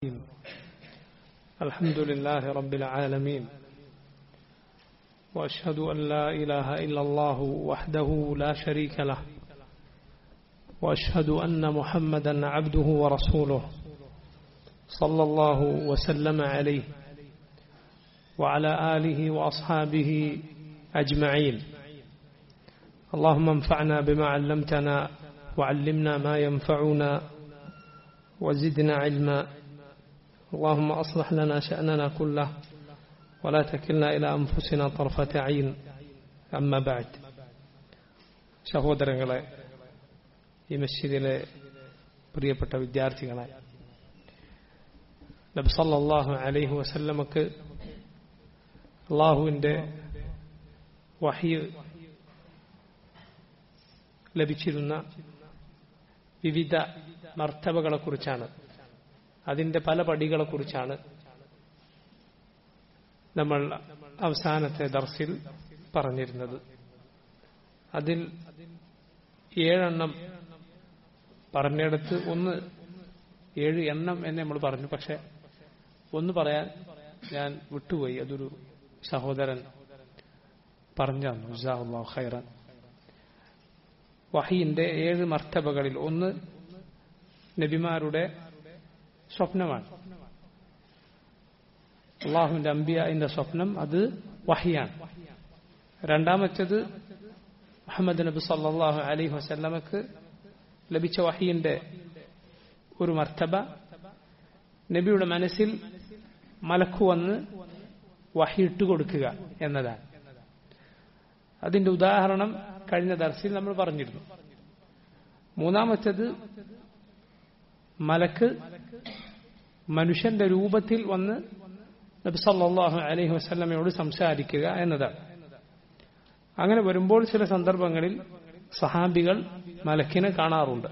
الحمد لله رب العالمين واشهد ان لا اله الا الله وحده لا شريك له واشهد ان محمدا عبده ورسوله صلى الله وسلم عليه وعلى اله واصحابه اجمعين اللهم انفعنا بما علمتنا وعلمنا ما ينفعنا وزدنا علما اللهم اصلح لنا شاننا كله ولا تكلنا الى انفسنا طرفه عين اما بعد സഹോദരങ്ങളെ ഈ മസ്ജിദിലെ പ്രിയപ്പെട്ട വിദ്യാർത്ഥികളെ നബ്സല്ലാഹു അലൈഹി വസല്ലമക്ക് അള്ളാഹുവിൻ്റെ വഹി ലഭിച്ചിരുന്ന വിവിധ മർത്തബകളെക്കുറിച്ചാണ് അതിൻ്റെ പല പടികളെക്കുറിച്ചാണ് നമ്മൾ അവസാനത്തെ ദർസിൽ പറഞ്ഞിരുന്നത് അതിൽ ഏഴെണ്ണം പറഞ്ഞിടത്ത് ഒന്ന് ഏഴ് എണ്ണം എന്ന് നമ്മൾ പറഞ്ഞു പക്ഷെ ഒന്ന് പറയാൻ ഞാൻ വിട്ടുപോയി അതൊരു സഹോദരൻ പറഞ്ഞു തന്നു ഖൈറൻ വഹീന്റെ ഏഴ് മർത്തബകളിൽ ഒന്ന് നബിമാരുടെ സ്വപ്നമാണ് അള്ളാഹുവിന്റെ അമ്പിയാന്റെ സ്വപ്നം അത് വഹിയാണ് രണ്ടാമത്തേത് മുഹമ്മദ് നബി സല്ലാഹു അലൈഹി വസല്ലമക്ക് ലഭിച്ച വഹീന്റെ ഒരു മർത്തബ നബിയുടെ മനസ്സിൽ മലക്കു വന്ന് വഹി ഇട്ടുകൊടുക്കുക എന്നതാണ് അതിന്റെ ഉദാഹരണം കഴിഞ്ഞ ദർശിൽ നമ്മൾ പറഞ്ഞിരുന്നു മൂന്നാമത്തേത് മലക്ക് മനുഷ്യന്റെ രൂപത്തിൽ വന്ന് നബി സല്ലാഹു അലൈഹി വസ്ലമയോട് സംസാരിക്കുക എന്നതാണ് അങ്ങനെ വരുമ്പോൾ ചില സന്ദർഭങ്ങളിൽ സഹാബികൾ മലക്കിനെ കാണാറുണ്ട്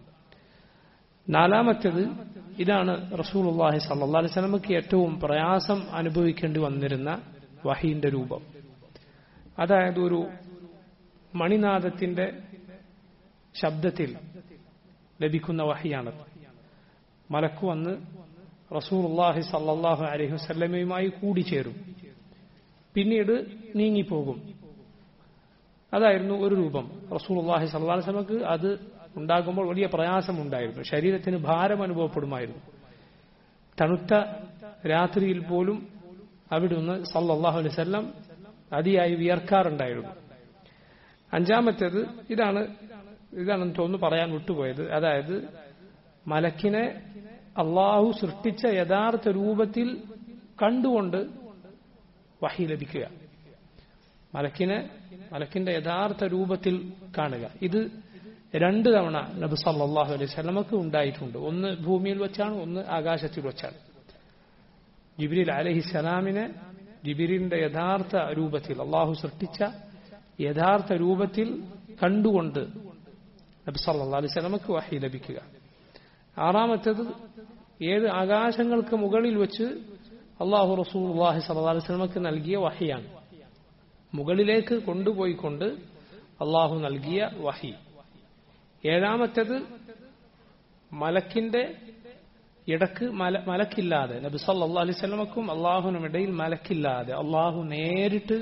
നാലാമത്തേത് ഇതാണ് റസൂൽ അള്ളാഹി സല്ലാ അലൈഹി സ്വലമക്ക് ഏറ്റവും പ്രയാസം അനുഭവിക്കേണ്ടി വന്നിരുന്ന വഹീന്റെ രൂപം അതായത് ഒരു മണിനാദത്തിന്റെ ശബ്ദത്തിൽ ലഭിക്കുന്ന വഹിയാണ് മലക്ക് വന്ന് റസൂർല്ലാഹി സല്ലാഹു അലൈഹി വസ്ല്ലമയുമായി കൂടിച്ചേരും പിന്നീട് നീങ്ങിപ്പോകും അതായിരുന്നു ഒരു രൂപം റസൂർല്ലാഹി സല്ലാ വസ്ലമക്ക് അത് ഉണ്ടാകുമ്പോൾ വലിയ പ്രയാസമുണ്ടായിരുന്നു ശരീരത്തിന് ഭാരം അനുഭവപ്പെടുമായിരുന്നു തണുത്ത രാത്രിയിൽ പോലും അവിടുന്ന് സല്ലാഹു അലൈഹി വല്ലം അതിയായി വിയർക്കാറുണ്ടായിരുന്നു അഞ്ചാമത്തേത് ഇതാണ് ഇതാണെന്ന് തോന്നുന്നു പറയാൻ വിട്ടുപോയത് അതായത് മലക്കിനെ അള്ളാഹു സൃഷ്ടിച്ച യഥാർത്ഥ രൂപത്തിൽ കണ്ടുകൊണ്ട് വഹി ലഭിക്കുക മലക്കിനെ മലക്കിന്റെ യഥാർത്ഥ രൂപത്തിൽ കാണുക ഇത് രണ്ട് തവണ നബി സല്ലാഹു അലൈഹി സ്വലമക്ക് ഉണ്ടായിട്ടുണ്ട് ഒന്ന് ഭൂമിയിൽ വെച്ചാണ് ഒന്ന് ആകാശത്തിൽ വെച്ചാണ് ജിബിരിൽ അലഹിസലാമിനെ ജിബിരിന്റെ യഥാർത്ഥ രൂപത്തിൽ അള്ളാഹു സൃഷ്ടിച്ച യഥാർത്ഥ രൂപത്തിൽ കണ്ടുകൊണ്ട് നബി സല്ലാ അലൈഹി സ്വലമക്ക് വഹി ലഭിക്കുക ആറാമത്തേത് ഏഴ് ആകാശങ്ങൾക്ക് മുകളിൽ വെച്ച് അള്ളാഹു റസൂൽ അള്ളാഹി സല്ലാ അലൈഹി സ്വലമക്ക് നൽകിയ വഹിയാണ് മുകളിലേക്ക് കൊണ്ടുപോയിക്കൊണ്ട് അള്ളാഹു നൽകിയ വഹി ഏഴാമത്തേത് മലക്കിന്റെ ഇടക്ക് മല മലക്കില്ലാതെ നബി സല്ലാ അലൈഹി സ്വലമക്കും അള്ളാഹുനും ഇടയിൽ മലക്കില്ലാതെ അള്ളാഹു നേരിട്ട്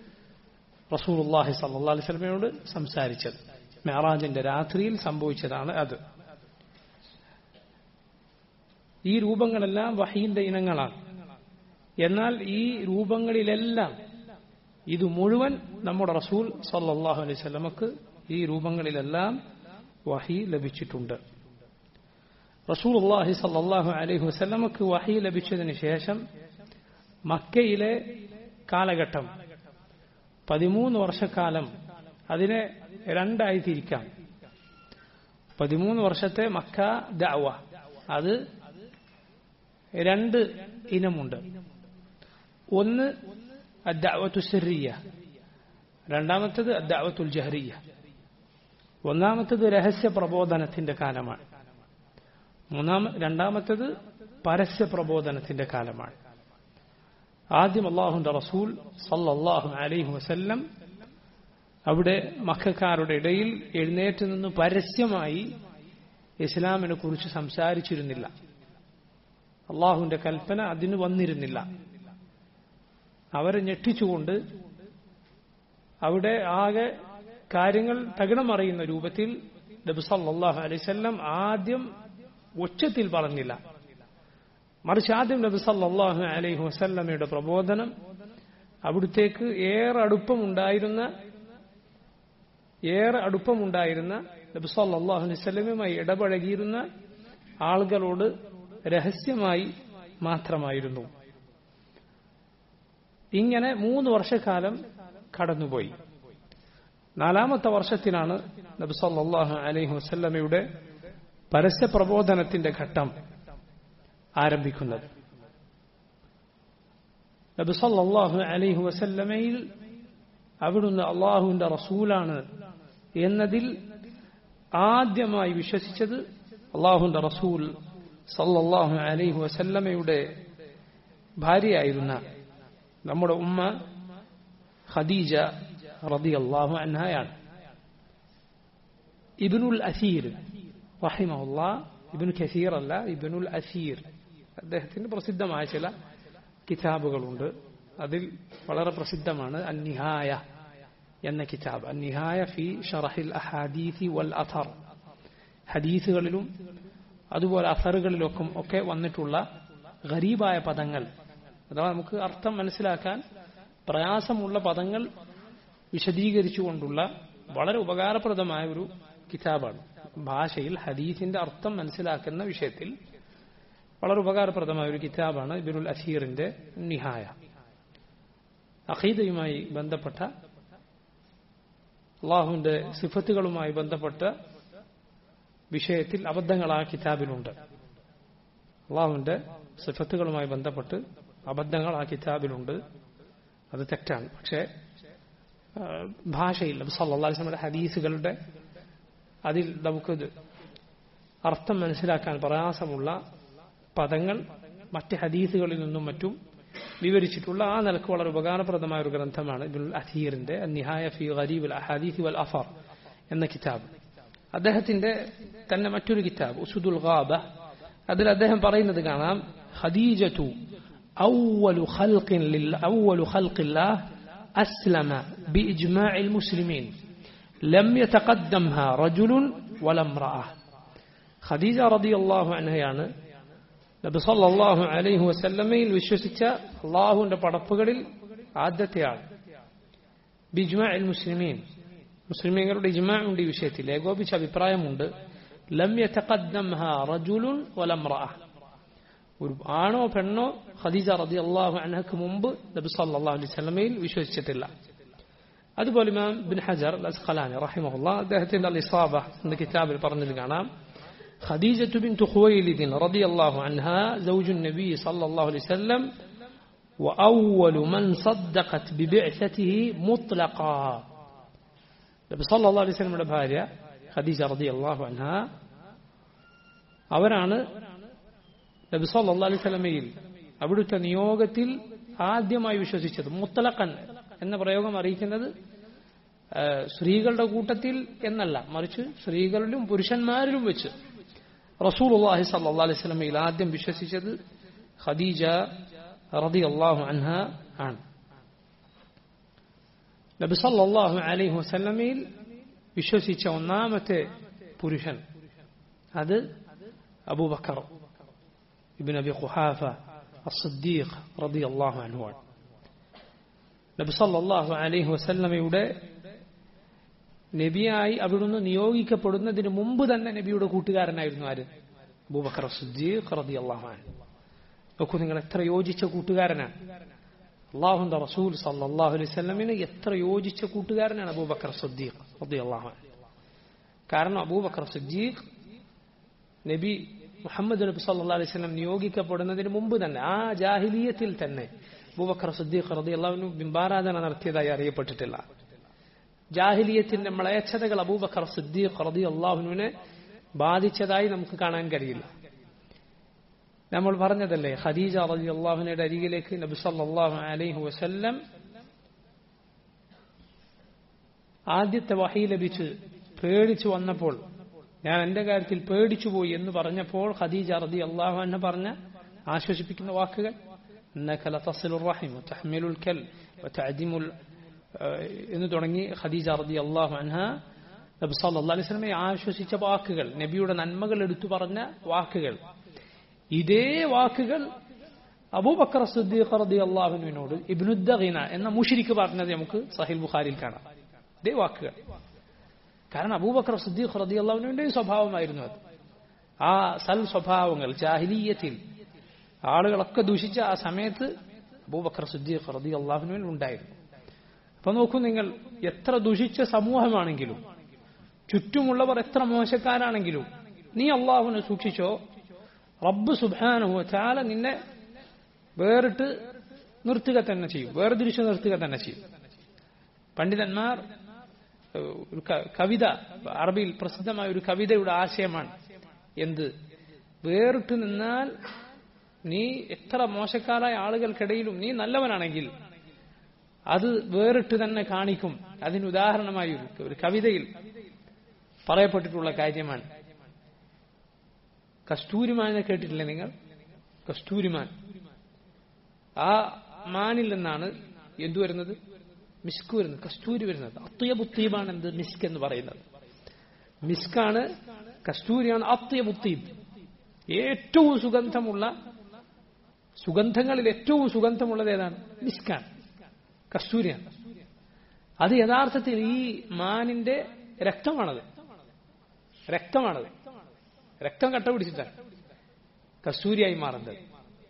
റസൂൽ അള്ളാഹി സല്ലാ അലൈഹി സ്വലമയോട് സംസാരിച്ചത് മെഹറാജിന്റെ രാത്രിയിൽ സംഭവിച്ചതാണ് അത് ഈ രൂപങ്ങളെല്ലാം വഹീന്റെ ഇനങ്ങളാണ് എന്നാൽ ഈ രൂപങ്ങളിലെല്ലാം ഇത് മുഴുവൻ നമ്മുടെ റസൂൽ സല്ലാഹു അലൈഹി സ്വലമക്ക് ഈ രൂപങ്ങളിലെല്ലാം വഹി ലഭിച്ചിട്ടുണ്ട് റസൂൽ അള്ളാഹി സല്ലാഹു അലൈഹി വസ്ലമക്ക് വഹി ലഭിച്ചതിന് ശേഷം മക്കയിലെ കാലഘട്ടം പതിമൂന്ന് വർഷക്കാലം അതിനെ രണ്ടായി തിരിക്കാം പതിമൂന്ന് വർഷത്തെ മക്ക ദഅവ അത് രണ്ട് ഇനമുണ്ട് ഒന്ന് അദ്ദഅവത്തു സിറിയ രണ്ടാമത്തത് അദ്ദഅവത്തുൽ ജഹറിയ ഒന്നാമത്തത് രഹസ്യ പ്രബോധനത്തിന്റെ കാലമാണ് മൂന്നാമ രണ്ടാമത്തത് പരസ്യ പ്രബോധനത്തിന്റെ കാലമാണ് ആദ്യം അള്ളാഹുന്റെ റസൂൽ സല്ലല്ലാഹു അലൈഹി വസല്ലം അവിടെ മക്കാരുടെ ഇടയിൽ എഴുന്നേറ്റ് നിന്ന് പരസ്യമായി ഇസ്ലാമിനെ കുറിച്ച് സംസാരിച്ചിരുന്നില്ല അള്ളാഹുവിന്റെ കൽപ്പന അതിന് വന്നിരുന്നില്ല അവരെ ഞെട്ടിച്ചുകൊണ്ട് അവിടെ ആകെ കാര്യങ്ങൾ തകിടമറിയുന്ന രൂപത്തിൽ നബിസല്ലാഹു അലൈവല്ലം ആദ്യം ഉച്ചത്തിൽ പറഞ്ഞില്ല മറിച്ച് ആദ്യം നബിസല്ലാഹു അലൈഹി വസല്ലമയുടെ പ്രബോധനം അവിടുത്തേക്ക് ഏറെ അടുപ്പമുണ്ടായിരുന്ന ഏറെ അടുപ്പമുണ്ടായിരുന്ന നബിസല്ലാഹു അലൈഹി വസല്ലമയുമായി ഇടപഴകിയിരുന്ന ആളുകളോട് രഹസ്യമായി മാത്രമായിരുന്നു ഇങ്ങനെ മൂന്ന് വർഷക്കാലം കടന്നുപോയി നാലാമത്തെ വർഷത്തിലാണ് നബി സല്ലല്ലാഹു അലൈഹി വസല്ലമയുടെ പരസ്യ പ്രബോധനത്തിന്റെ ഘട്ടം ആരംഭിക്കുന്നത് നബി സല്ലല്ലാഹു അലൈഹി വസല്ലമയിൽ അവിടുന്ന് അള്ളാഹുവിന്റെ റസൂലാണ് എന്നതിൽ ആദ്യമായി വിശ്വസിച്ചത് അള്ളാഹുവിന്റെ റസൂൽ സല്ലല്ലാഹു അലൈഹി വസല്ലമയുടെ ഭാര്യയായിരുന്ന നമ്മുടെ ഉമ്മ ഖദീജ റളിയല്ലാഹു അൻഹയാണ് ഇബ്നുൽ അസീർ റഹിമഹുല്ലാ ഇബ്നു കസീർ അല്ല ഇബ്നുൽ അസീർ അദ്ദേഹത്തിന് പ്രസിദ്ധമായ ചില കിതാബുകളുണ്ട് അതിൽ വളരെ പ്രസിദ്ധമാണ് അന്നിഹായ എന്ന കിതാബ് അന്നിഹായ ഫി ഷറഹിൽ അഹാദീസി വൽ അഥർ ഹദീസുകളിലും അതുപോലെ അസറുകളിലൊക്കെ ഒക്കെ വന്നിട്ടുള്ള ഗരീബായ പദങ്ങൾ അഥവാ നമുക്ക് അർത്ഥം മനസ്സിലാക്കാൻ പ്രയാസമുള്ള പദങ്ങൾ വിശദീകരിച്ചുകൊണ്ടുള്ള വളരെ ഉപകാരപ്രദമായ ഒരു കിതാബാണ് ഭാഷയിൽ ഹദീസിന്റെ അർത്ഥം മനസ്സിലാക്കുന്ന വിഷയത്തിൽ വളരെ ഉപകാരപ്രദമായ ഒരു കിതാബാണ് ഇബിനുൽ അസീറിന്റെ നിഹായ അഖീദയുമായി ബന്ധപ്പെട്ട അള്ളാഹുവിന്റെ സിഫത്തുകളുമായി ബന്ധപ്പെട്ട വിഷയത്തിൽ അബദ്ധങ്ങൾ ആ കിതാബിലുണ്ട് അള്ളാഹുവിന്റെ സിഫത്തുകളുമായി ബന്ധപ്പെട്ട് അബദ്ധങ്ങൾ ആ കിതാബിലുണ്ട് അത് തെറ്റാണ് പക്ഷേ ഭാഷയിൽ സല്ലാസ്ലമിയുടെ ഹദീസുകളുടെ അതിൽ നമുക്ക് അർത്ഥം മനസ്സിലാക്കാൻ പ്രയാസമുള്ള പദങ്ങൾ മറ്റ് ഹദീസുകളിൽ നിന്നും മറ്റും വിവരിച്ചിട്ടുള്ള ആ നിലക്ക് വളരെ ഉപകാരപ്രദമായ ഒരു ഗ്രന്ഥമാണ് ഇബുൽ അസീറിന്റെ നിഹായ ഫി ഗരീബ് അഹാദീസ് വൽ അഫർ എന്ന കിതാബ് അദ്ദേഹത്തിന്റെ തന്നെ മറ്റൊരു കിതാബ് ഉസുദുൽ ഗാബ അതിൽ അദ്ദേഹം പറയുന്നത് കാണാം ഖദീജത്തു أول خلق لله أول خلق الله أسلم بإجماع المسلمين لم يتقدمها رجل ولا امرأة خديجة رضي الله عنها يعني നബി സല്ലല്ലാഹു അലൈഹി വസല്ലമയിൽ വിശ്വസിച്ച അള്ളാഹുവിന്റെ പടപ്പുകളിൽ ആദ്യത്തെയാൾ ബിജ്മാ അൽ മുസ്ലിമീൻ മുസ്ലിമീങ്ങളുടെ ഇജ്മാ ഉണ്ട് ഈ വിഷയത്തിൽ ഏകോപിച്ച അഭിപ്രായമുണ്ട് ലം യതഖദ്ദംഹ റജുലുൻ വലംറഅ ഒരു ആണോ പെണ്ണോ ഖദീജ റതി അള്ളാഹു അനഹക്ക് മുമ്പ് നബി സല്ലല്ലാഹു അലൈഹി വസല്ലമയിൽ വിശ്വസിച്ചിട്ടില്ല അതുപോലെ ഇമാം ബിൻ ഹജർ അസ്ഖലാനി റഹിമഹുല്ലാ അദ്ദേഹത്തിന്റെ അൽ ഇസാബ എന്ന കിതാബിൽ പറഞ്ഞത് കാണാം خديجة بنت خويلد رضي الله عنها زوج النبي صلى الله عليه وسلم وأول من صدقت ببعثته مطلقا നബി സല്ലല്ലാഹു അലൈഹി വസല്ലമയുടെ ഭാര്യ ഖദീജ റളിയല്ലാഹു അൻഹ അവരാണ് നബി സല്ലല്ലാഹു അലൈഹി വസല്ലമയിൽ അവിടുത്തെ നിയോഗത്തിൽ ആദ്യമായി വിശ്വസിച്ചത് മുത്തലഖൻ എന്ന പ്രയോഗം അറിയിക്കുന്നത് സ്ത്രീകളുടെ കൂട്ടത്തിൽ എന്നല്ല മറിച്ച് സ്ത്രീകളിലും പുരുഷന്മാരിലും വെച്ച് റസൂലുള്ളാഹി സല്ലല്ലാഹു അലൈഹി വസല്ലമയിൽ ആദ്യം വിശ്വസിച്ചത് ഖദീജ റളിയല്ലാഹു അൻഹ ആണ് നബി സല്ലല്ലാഹു അലൈഹി വസല്ലമയിൽ വിശ്വസിച്ച ഒന്നാമത്തെ പുരുഷൻ അത് അബൂബക്കർ ഇബ്ൻ അബി ഖുഹാഫ അസ്സദ്ദീഖ് റളിയല്ലാഹു അൻഹു ആണ് നബി സല്ലല്ലാഹു അലൈഹി വസല്ലമയുടെ നബിയായി അവിടുന്ന് നിയോഗിക്കപ്പെടുന്നതിന് മുമ്പ് തന്നെ നബിയുടെ കൂട്ടുകാരനായിരുന്നു ആര് അബൂബക്കർ സിദ്ദീഖ് റളിയല്ലാഹു അൻഹു നോക്കൂ നിങ്ങൾ എത്ര യോജിച്ച കൂട്ടുകാരനാണ് അള്ളാഹുന്റെ റസൂൽ സല്ലല്ലാഹു അലൈഹി വസല്ലമിന് എത്ര യോജിച്ച കൂട്ടുകാരനാണ് അബൂബക്കർ സിദ്ദീഖ് റളിയല്ലാഹു അൻഹു കാരണം അബൂബക്കർ സിദ്ദീഖ് നബി മുഹമ്മദ് നബി സല്ലല്ലാഹു അലൈഹി വസല്ലം നിയോഗിക്കപ്പെടുന്നതിന് മുമ്പ് തന്നെ ആ ജാഹിലിയത്തിൽ തന്നെ അബൂബക്കർ സിദ്ദീഖ് റളിയല്ലാഹു ബിംബാരാധന നടത്തിയതായി അറിയപ്പെട്ടിട്ടില്ല ജാഹിലിയത്തിന്റെ മ്ലേച്ഛതകൾ അബൂബക്കർ സിദ്ദീഖ് റതി അള്ളാഹുവിനെ ബാധിച്ചതായി നമുക്ക് കാണാൻ കഴിയില്ല നമ്മൾ പറഞ്ഞതല്ലേ ഖദീജ റതി അള്ളാഹുവിനയുടെ അരികിലേക്ക് നബി സല്ലല്ലാഹു അലൈഹി വസല്ലം ആദ്യത്തെ വഹി ലഭിച്ച് പേടിച്ചു വന്നപ്പോൾ ഞാൻ എന്റെ കാര്യത്തിൽ പേടിച്ചു പോയി എന്ന് പറഞ്ഞപ്പോൾ ഖദീജ റതി അള്ളാഹു എന്നെ പറഞ്ഞ ആശ്വസിപ്പിക്കുന്ന വാക്കുകൾ إنك لتصل الرحم وتحمل الكل وتعدم ال- എന്ന് തുടങ്ങി ഖദീജ റതി അള്ളാഹു അൻഹ നബി സല്ലല്ലാഹു അലൈഹി വസല്ലമയെ ആശ്വസിച്ച വാക്കുകൾ നബിയുടെ നന്മകൾ എടുത്തു പറഞ്ഞ വാക്കുകൾ ഇതേ വാക്കുകൾ അബൂബക്കർ സിദ്ദീഖ് റതി അള്ളാഹുവിനോട് ഇബ്നുദ്ദീന എന്ന മുഷിരിക്ക് പറഞ്ഞത് നമുക്ക് സഹിൽ ബുഖാരിയിൽ കാണാം ഇതേ വാക്കുകൾ കാരണം അബൂബക്കർ സിദ്ദീഖ് റതി അള്ളാഹുവിന്റെയും സ്വഭാവമായിരുന്നു അത് ആ സൽ സ്വഭാവങ്ങൾ ജാഹിലീയത്തിൽ ആളുകളൊക്കെ ദൂഷിച്ച ആ സമയത്ത് അബൂബക്കർ സിദ്ദീഖ് റതി അള്ളാഹുവിൽ ഉണ്ടായിരുന്നു അപ്പൊ നോക്കൂ നിങ്ങൾ എത്ര ദുഷിച്ച സമൂഹമാണെങ്കിലും ചുറ്റുമുള്ളവർ എത്ര മോശക്കാരാണെങ്കിലും നീ അള്ളാഹുവിനെ സൂക്ഷിച്ചോ റബ്ബ് സുബാനുഹോ ചാല നിന്നെ വേറിട്ട് നിർത്തുക തന്നെ ചെയ്യും വേർതിരിച്ചു നിർത്തുക തന്നെ ചെയ്യും പണ്ഡിതന്മാർ ഏഹ്, ഒരു ക- കവിത അറബിയിൽ പ്രസിദ്ധമായ ഒരു കവിതയുടെ ആശയമാണ് എന്ത് വേറിട്ട് നിന്നാൽ നീ എത്ര മോശക്കാരായ ആളുകൾക്കിടയിലും നീ നല്ലവനാണെങ്കിൽ അത് വേറിട്ട് തന്നെ കാണിക്കും അതിന് ഉദാഹരണമായി ഒരു- ഒരു കവിതയിൽ പറയപ്പെട്ടിട്ടുള്ള കാര്യമാണ് കസ്തൂരിമാനെ കേട്ടിട്ടില്ലേ നിങ്ങൾ കസ്തൂരിമാൻ ആ മാനിൽ നിന്നാണ് എന്തു വരുന്നത് മിസ്ക് വരുന്നത് കസ്തൂരി വരുന്നത് അത്യബുത്തീബാണ് എന്ത് മിസ്ക് എന്ന് പറയുന്നത് മിസ്കാണ് കസ്തൂരിയാണ് അത്യബുത്തീബ് ഏറ്റവും സുഗന്ധമുള്ള സുഗന്ധങ്ങളിൽ ഏറ്റവും സുഗന്ധമുള്ളത് ഏതാണ് മിസ്കാണ് കസ്തൂരിയാണ് അത് യഥാർത്ഥത്തിൽ ഈ മാനിന്റെ രക്തമാണത് രക്തമാണത് രക്തം കട്ട പിടിച്ചിട്ടാണ് കസ്തൂരിയായി മാറുന്നത്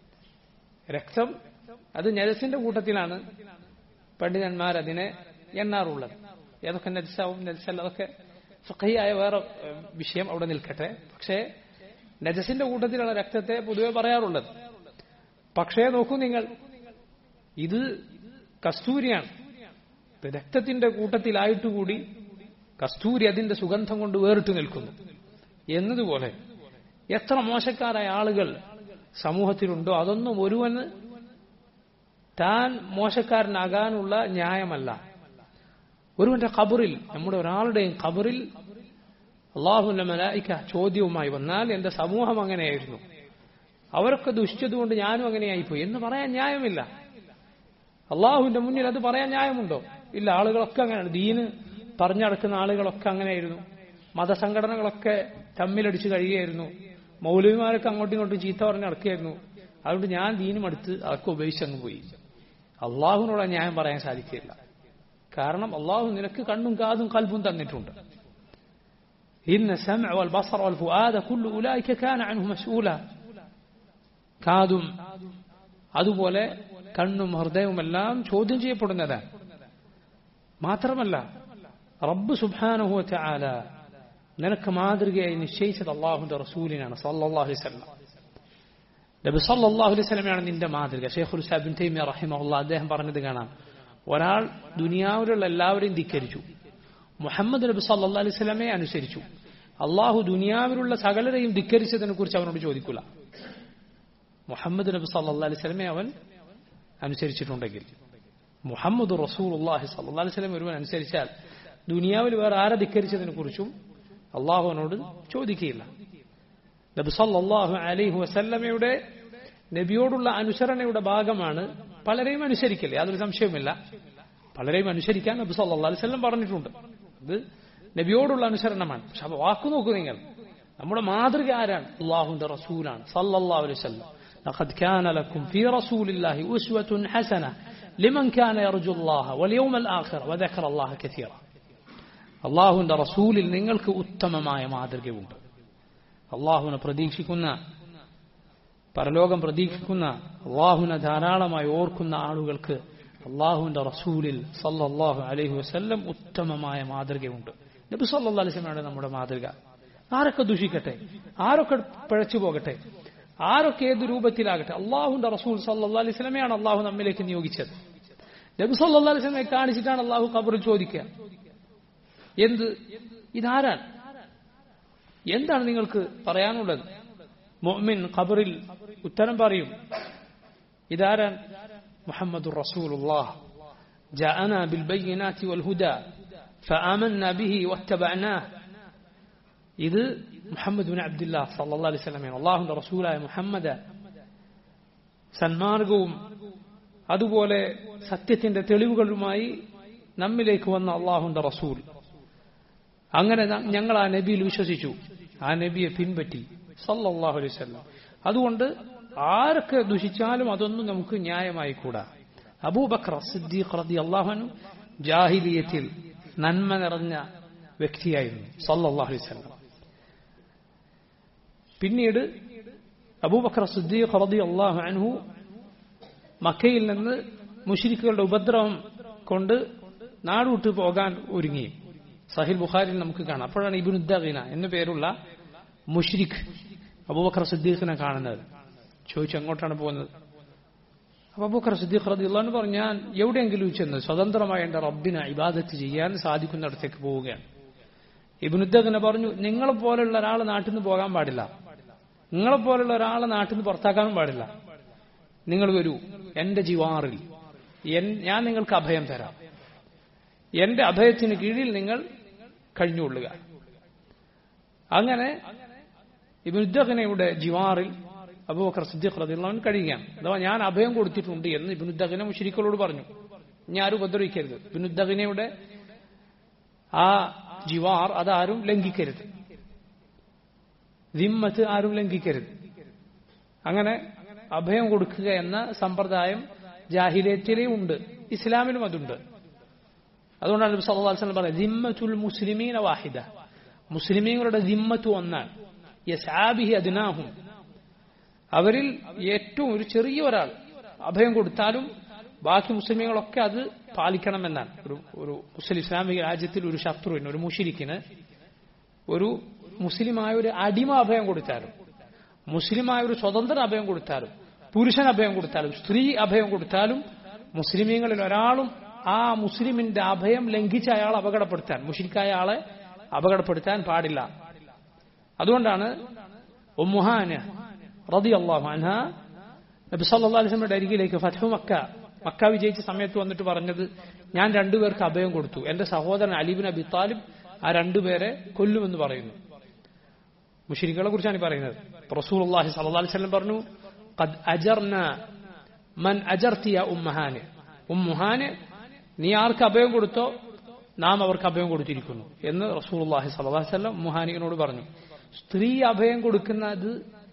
രക്തം അത് ഞരസിന്റെ കൂട്ടത്തിലാണ് പണ്ഡിതന്മാർ അതിനെ എണ്ണാറുള്ളത് ഏതൊക്കെ നജസാവും നജസല്ല അതൊക്കെ ഫഖഹിയായ വേറെ ഏഹ്, വിഷയം അവിടെ നിൽക്കട്ടെ പക്ഷേ നജസിന്റെ കൂട്ടത്തിലുള്ള രക്തത്തെ പൊതുവെ പറയാറുള്ളത് പക്ഷേ നോക്കൂ നിങ്ങൾ ഇത് കസ്തൂരിയാണ് ഇത് രക്തത്തിന്റെ കൂട്ടത്തിലായിട്ടുകൂടി കസ്തൂരി അതിന്റെ സുഗന്ധം കൊണ്ട് വേറിട്ട് നിൽക്കുന്നു എന്നതുപോലെ എത്ര മോശക്കാരായ ആളുകൾ സമൂഹത്തിലുണ്ടോ അതൊന്നും ഒരുവന് താൻ മോശക്കാരനാകാനുള്ള ന്യായമല്ല ഒരുവന്റെ ഖബറിൽ നമ്മുടെ ഒരാളുടെയും ഖബറിൽ അള്ളാഹുന്റെ മലായിക്ക ചോദ്യവുമായി വന്നാൽ എന്റെ സമൂഹം അങ്ങനെയായിരുന്നു അവരൊക്കെ ദുഷിച്ചതുകൊണ്ട് ഞാനും അങ്ങനെയായിപ്പോയി എന്ന് പറയാൻ ന്യായമില്ല അള്ളാഹുവിന്റെ മുന്നിൽ അത് പറയാൻ ന്യായമുണ്ടോ ഇല്ല ആളുകളൊക്കെ അങ്ങനെയാണ് ദീന് പറഞ്ഞടക്കുന്ന ആളുകളൊക്കെ അങ്ങനെയായിരുന്നു മതസംഘടനകളൊക്കെ തമ്മിലടിച്ച് കഴിയുകയായിരുന്നു മൗലവിമാരൊക്കെ അങ്ങോട്ടും ഇങ്ങോട്ടും ചീത്ത പറഞ്ഞ് നടക്കുകയായിരുന്നു അതുകൊണ്ട് ഞാൻ ദീനും അടുത്ത് അതൊക്കെ ഉപേക്ഷിച്ചങ്ങ് പോയി അള്ളാഹുവിനുള്ള ന്യായം പറയാൻ സാധിക്കില്ല കാരണം അള്ളാഹു നിനക്ക് കണ്ണും കാതും കൽബും തന്നിട്ടുണ്ട് ഇന്ന السمع والبصر والفؤاد كل أولئك كان عنه مسؤولا കാതും അതുപോലെ കണ്ണും ഹൃദയവുമെല്ലാം ചോദ്യം ചെയ്യപ്പെടുന്നതാണ് മാത്രമല്ല റബ്ബ് സുബാനുഹു ചാല നിനക്ക് മാതൃകയായി നിശ്ചയിച്ചത് അള്ളാഹുന്റെ റസൂലിനാണ് സല്ലല്ലാഹു അലൈഹി വസല്ലം നബി സല്ലല്ലാഹു അലൈഹി വസല്ലമയാണ് നിന്റെ മാതൃക ഷെയ്ഖുൽ സാബിൻ തൈമിയ റഹിമഹുല്ല അദ്ദേഹം പറഞ്ഞത് കാണാം ഒരാൾ ദുനിയാവിലുള്ള എല്ലാവരെയും ധിക്കരിച്ചു മുഹമ്മദ് നബി സല്ലല്ലാഹു അലൈഹി വസല്ലമയെ അനുസരിച്ചു അള്ളാഹു ദുനിയാവിലുള്ള സകലരെയും ധിക്കരിച്ചതിനെ കുറിച്ച് അവനോട് ചോദിക്കില്ല മുഹമ്മദ് നബി സല്ലല്ലാഹു അലൈഹി വസല്ലമയെ അവൻ അനുസരിച്ചിട്ടുണ്ടെങ്കിൽ മുഹമ്മദ് റസൂൽ അള്ളാഹി സല്ലല്ലാഹു അലൈഹി വസല്ലം ഒരുവൻ അനുസരിച്ചാൽ ദുനിയാവിൽ വേറെ ആരെ ധിക്കരിച്ചതിനെ കുറിച്ചും അള്ളാഹുവിനോട് ചോദിക്കുകയില്ല നബി സല്ലല്ലാഹു അലൈഹി വസല്ലമയുടെ നബിയോടുള്ള അനുസരണയുടെ ഭാഗമാണ് പലരെയും അനുസരിക്കൽ യാതൊരു സംശയവുമില്ല പലരെയും അനുസരിക്കാൻ നബി സല്ലല്ലാഹു അലൈഹി വസല്ലം പറഞ്ഞിട്ടുണ്ട് അത് നബിയോടുള്ള അനുസരണമാണ് പക്ഷെ അപ്പൊ വാക്കു നോക്കൂ നിങ്ങൾ നമ്മുടെ മാതൃക ആരാണ് അള്ളാഹുന്റെ റസൂലാണ് സല്ലല്ലാഹു അലൈഹി വസല്ലം لقد كان لكم في رسول الله أسوة حسنة لمن كان يرجو الله واليوم الآخر وذكر الله كثيرا അള്ളാഹുവിന്റെ റസൂലിൽ നിങ്ങൾക്ക് ഉത്തമമായ മാതൃകയുണ്ട് അള്ളാഹുവിനെ പ്രതീക്ഷിക്കുന്ന പരലോകം പ്രതീക്ഷിക്കുന്ന അള്ളാഹുവിനെ ധാരാളമായി ഓർക്കുന്ന ആളുകൾക്ക് അള്ളാഹുവിന്റെ റസൂലിൽ സല്ലല്ലാഹു അലൈഹി വസല്ലം ഉത്തമമായ മാതൃകയുണ്ട് നബി സല്ലല്ലാഹു അലൈഹി വസല്ലമയുടെ നമ്മുടെ മാതൃക ആരൊക്കെ ദുഷിക്കട്ടെ ആരൊക്കെ പിഴച്ചു പോകട്ടെ ആരൊക്കെ ഏത് രൂപത്തിലാകട്ടെ അള്ളാഹുന്റെ റസൂൽ സല്ലല്ലാഹു അലൈഹി വസല്ലമയാണ് അള്ളാഹു നമ്മിലേക്ക് നിയോഗിച്ചത് നബി സല്ലല്ലാഹു അലൈഹി വസല്ലമയെ കാണിച്ചിട്ടാണ് അള്ളാഹു ഖബറിൽ ചോദിക്കുക എന്ത് ഇതാരാണ് എന്താണ് നിങ്ങൾക്ക് പറയാനുള്ളത് മുഅ്മിൻ ഖബറിൽ ഉത്തരം പറയും ഇതാരാൻ മുഹമ്മദ് റസൂലുള്ളാഹ് جاءنا بالبينات والهدى فآمنا به واتبعناه ഇത് മുഹമ്മദ് ബിൻ അബ്ദുല്ല സല്ലല്ലാഹു അലൈഹി വസല്ലമയാണ് അള്ളാഹുവിന്റെ റസൂലായ മുഹമ്മദ് സന്മാർഗവും അതുപോലെ സത്യത്തിന്റെ തെളിവുകളുമായി നമ്മിലേക്ക് വന്ന അള്ളാഹുന്റെ റസൂൽ അങ്ങനെ ഞങ്ങൾ ആ നബിയിൽ വിശ്വസിച്ചു ആ നബിയെ പിൻപറ്റി സല്ലല്ലാഹു അലൈഹി വസല്ലം അതുകൊണ്ട് ആരൊക്കെ ദുഷിച്ചാലും അതൊന്നും നമുക്ക് ന്യായമായി കൂടാ അബൂബക്കർ സിദ്ദീഖ് റതി അള്ളാഹുനു ജാഹിലിയത്തിൽ നന്മ നിറഞ്ഞ വ്യക്തിയായിരുന്നു സല്ലല്ലാഹു അലൈഹി വസല്ലം പിന്നീട് അബൂബക്കർ സിദ്ദീഖ് റതി അള്ളാഹു അൻഹു മക്കയിൽ നിന്ന് മുഷിരിക്കുകളുടെ ഉപദ്രവം കൊണ്ട് നാടുവിട്ട് പോകാൻ ഒരുങ്ങി സഹിൽ ബുഖാരിൽ നമുക്ക് കാണാം അപ്പോഴാണ് ഇബിനുദ്ദീന എന്നു പേരുള്ള മുഷിരിഖ് അബൂബക്കർ സിദ്ദീഖിനെ കാണുന്നത് ചോദിച്ചു എങ്ങോട്ടാണ് പോകുന്നത് അപ്പൊ അബൂബക്കർ സിദ്ദീഖ് റതി അള്ളഹാൻ പറഞ്ഞു ഞാൻ എവിടെയെങ്കിലും ചെന്ന് സ്വതന്ത്രമായ എന്റെ റബ്ബിനെ ഇബാദത്ത് ചെയ്യാൻ സാധിക്കുന്നിടത്തേക്ക് പോവുകയാണ് ഇബിനുദ്ദീഖിനെ പറഞ്ഞു നിങ്ങളെ പോലുള്ള ഒരാൾ നാട്ടിൽ നിന്ന് പോകാൻ പാടില്ല നിങ്ങളെ പോലുള്ള ഒരാളെ നാട്ടിൽ നിന്ന് പുറത്താക്കാനും പാടില്ല നിങ്ങൾ വരൂ എന്റെ ജിവാറിൽ ഞാൻ നിങ്ങൾക്ക് അഭയം തരാം എന്റെ അഭയത്തിന് കീഴിൽ നിങ്ങൾ കഴിഞ്ഞുകൊള്ളുക അങ്ങനെ ഇബിനുദ്ദഖനയുടെ ജിവാറിൽ അബൂബക്കർ സിദ്ദീഖ് റദിള്ളവൻ കഴിയുകയാണ് അഥവാ ഞാൻ അഭയം കൊടുത്തിട്ടുണ്ട് എന്ന് ഇബിനുദ്ദഖന മുഷരിക്കളോട് പറഞ്ഞു ഞാൻ ആരും ഉപദ്രവിക്കരുത് ഇബിനുദ്ദഖനയുടെ ആ ജിവാർ അതാരും ലംഘിക്കരുത് ദിമ്മത്ത് ആരും ലംഘിക്കരുത് അങ്ങനെ അഭയം കൊടുക്കുക എന്ന സമ്പ്രദായം ജാഹിലേറ്റിലേ ഉണ്ട് ഇസ്ലാമിലും അതുണ്ട് അതുകൊണ്ടാണ് നബി സല്ലല്ലാഹു അലൈഹി വസല്ലം പറയുന്നത് ദിമ്മത്തുൽ മുസ്ലിമീന വാഹിദ മുസ്ലിമീങ്ങളുടെ ദിമ്മത്ത് ഒന്നാണ് യസ്ആബിഹി അദ്നാഹും അവരിൽ ഏറ്റവും ഒരു ചെറിയ ഒരാൾ അഭയം കൊടുത്താലും ബാക്കി മുസ്ലിമീങ്ങളൊക്കെ അത് പാലിക്കണമെന്നാണ് ഒരു ഒരു മുസ്ലിം ഇസ്ലാമിക രാജ്യത്തിൽ ഒരു ശത്രുവിന് ഒരു മുഷിരിക്കിന് ഒരു മുസ്ലിമായ ഒരു അടിമ അഭയം കൊടുത്താലും മുസ്ലിമായ ഒരു സ്വതന്ത്ര അഭയം കൊടുത്താലും പുരുഷൻ അഭയം കൊടുത്താലും സ്ത്രീ അഭയം കൊടുത്താലും മുസ്ലിമീങ്ങളിൽ ഒരാളും ആ മുസ്ലിമിന്റെ അഭയം ലംഘിച്ച അയാൾ അപകടപ്പെടുത്താൻ മുഷിരിക്കായ ആളെ അപകടപ്പെടുത്താൻ പാടില്ല അതുകൊണ്ടാണ് ഉമ്മുഹാന് റതി അള്ളാഹു അൻഹ നബി സല്ലല്ലാഹു അലൈഹി വസല്ലമയുടെ അരികിലേക്ക് ഫത്ഹു മക്ക മക്ക വിജയിച്ച സമയത്ത് വന്നിട്ട് പറഞ്ഞത് ഞാൻ രണ്ടുപേർക്ക് അഭയം കൊടുത്തു എന്റെ സഹോദരൻ അലിബിൻ അബി താലിബ് ആ രണ്ടുപേരെ കൊല്ലുമെന്ന് പറയുന്നു മുഷിരിക്കുകളെ കുറിച്ചാണ് പറയുന്നത് റസൂൽ അള്ളാഹി സല്ലല്ലാഹു അലൈഹി വസല്ലം പറഞ്ഞു قد أجرنا من أجرت يا ഉമ്മഹാന് ഉമ്മുഹാന് നീ ആർക്ക് അഭയം കൊടുത്തോ നാം അവർക്ക് അഭയം കൊടുത്തിരിക്കുന്നു എന്ന് റസൂൽ അള്ളാഹി സല്ലല്ലാഹു അലൈഹി വസല്ലം മുഹാനികനോട് പറഞ്ഞു സ്ത്രീ അഭയം കൊടുക്കുന്നത്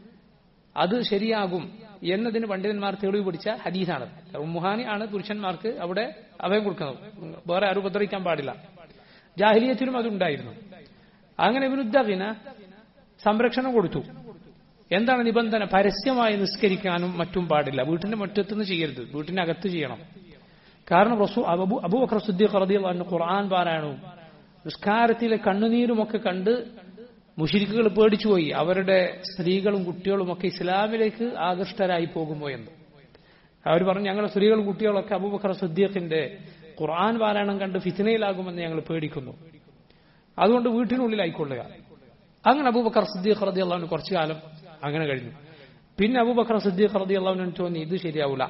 അത് ശരിയാകും എന്നതിന് പണ്ഡിതന്മാർ തെളിവ് പിടിച്ച ഹദീസാണ് ഉമ്മുഹാനി ആണ് പുരുഷന്മാർക്ക് അവിടെ അഭയം കൊടുക്കുന്നത് വേറെ ആരും ഉപദ്രവിക്കാൻ പാടില്ല ജാഹിലിയത്തിലും അതുണ്ടായിരുന്നു അങ്ങനെ വിരുദ്ധവിന് സംരക്ഷണം കൊടുത്തു എന്താണ് നിബന്ധന പരസ്യമായി നിസ്കരിക്കാനും മറ്റും പാടില്ല വീട്ടിന്റെ മുറ്റത്തുനിന്ന് ചെയ്യരുത് വീട്ടിന്റെ അകത്ത് ചെയ്യണം കാരണം റസൂ അബു അബൂബക്കർ സുദ്ദീഖ് റളിയല്ലാഹു ഖുർആൻ പാരായണവും നിസ്കാരത്തിലെ കണ്ണുനീരുമൊക്കെ കണ്ട് മുഷിരിക്കുകൾ പേടിച്ചുപോയി അവരുടെ സ്ത്രീകളും കുട്ടികളും ഒക്കെ ഇസ്ലാമിലേക്ക് ആകൃഷ്ടരായി പോകുമോ എന്ന് അവർ പറഞ്ഞു ഞങ്ങളുടെ സ്ത്രീകളും കുട്ടികളൊക്കെ അബൂബക്കർ സുദ്ദീഖിന്റെ ഖുർആൻ പാരായണം കണ്ട് ഫിത്തനയിലാകുമെന്ന് ഞങ്ങൾ പേടിക്കുന്നു അതുകൊണ്ട് വീട്ടിനുള്ളിലായിക്കൊള്ളുക അങ്ങനെ അബൂബക്കർ സിദ്ദീഖ് റതി അള്ളാഹുന് കുറച്ചു കാലം അങ്ങനെ കഴിഞ്ഞു പിന്നെ അബൂബക്കർ സിദ്ദീഖ് റതി അള്ളാഹുവിന് തോന്നി ഇത് ശരിയാവൂല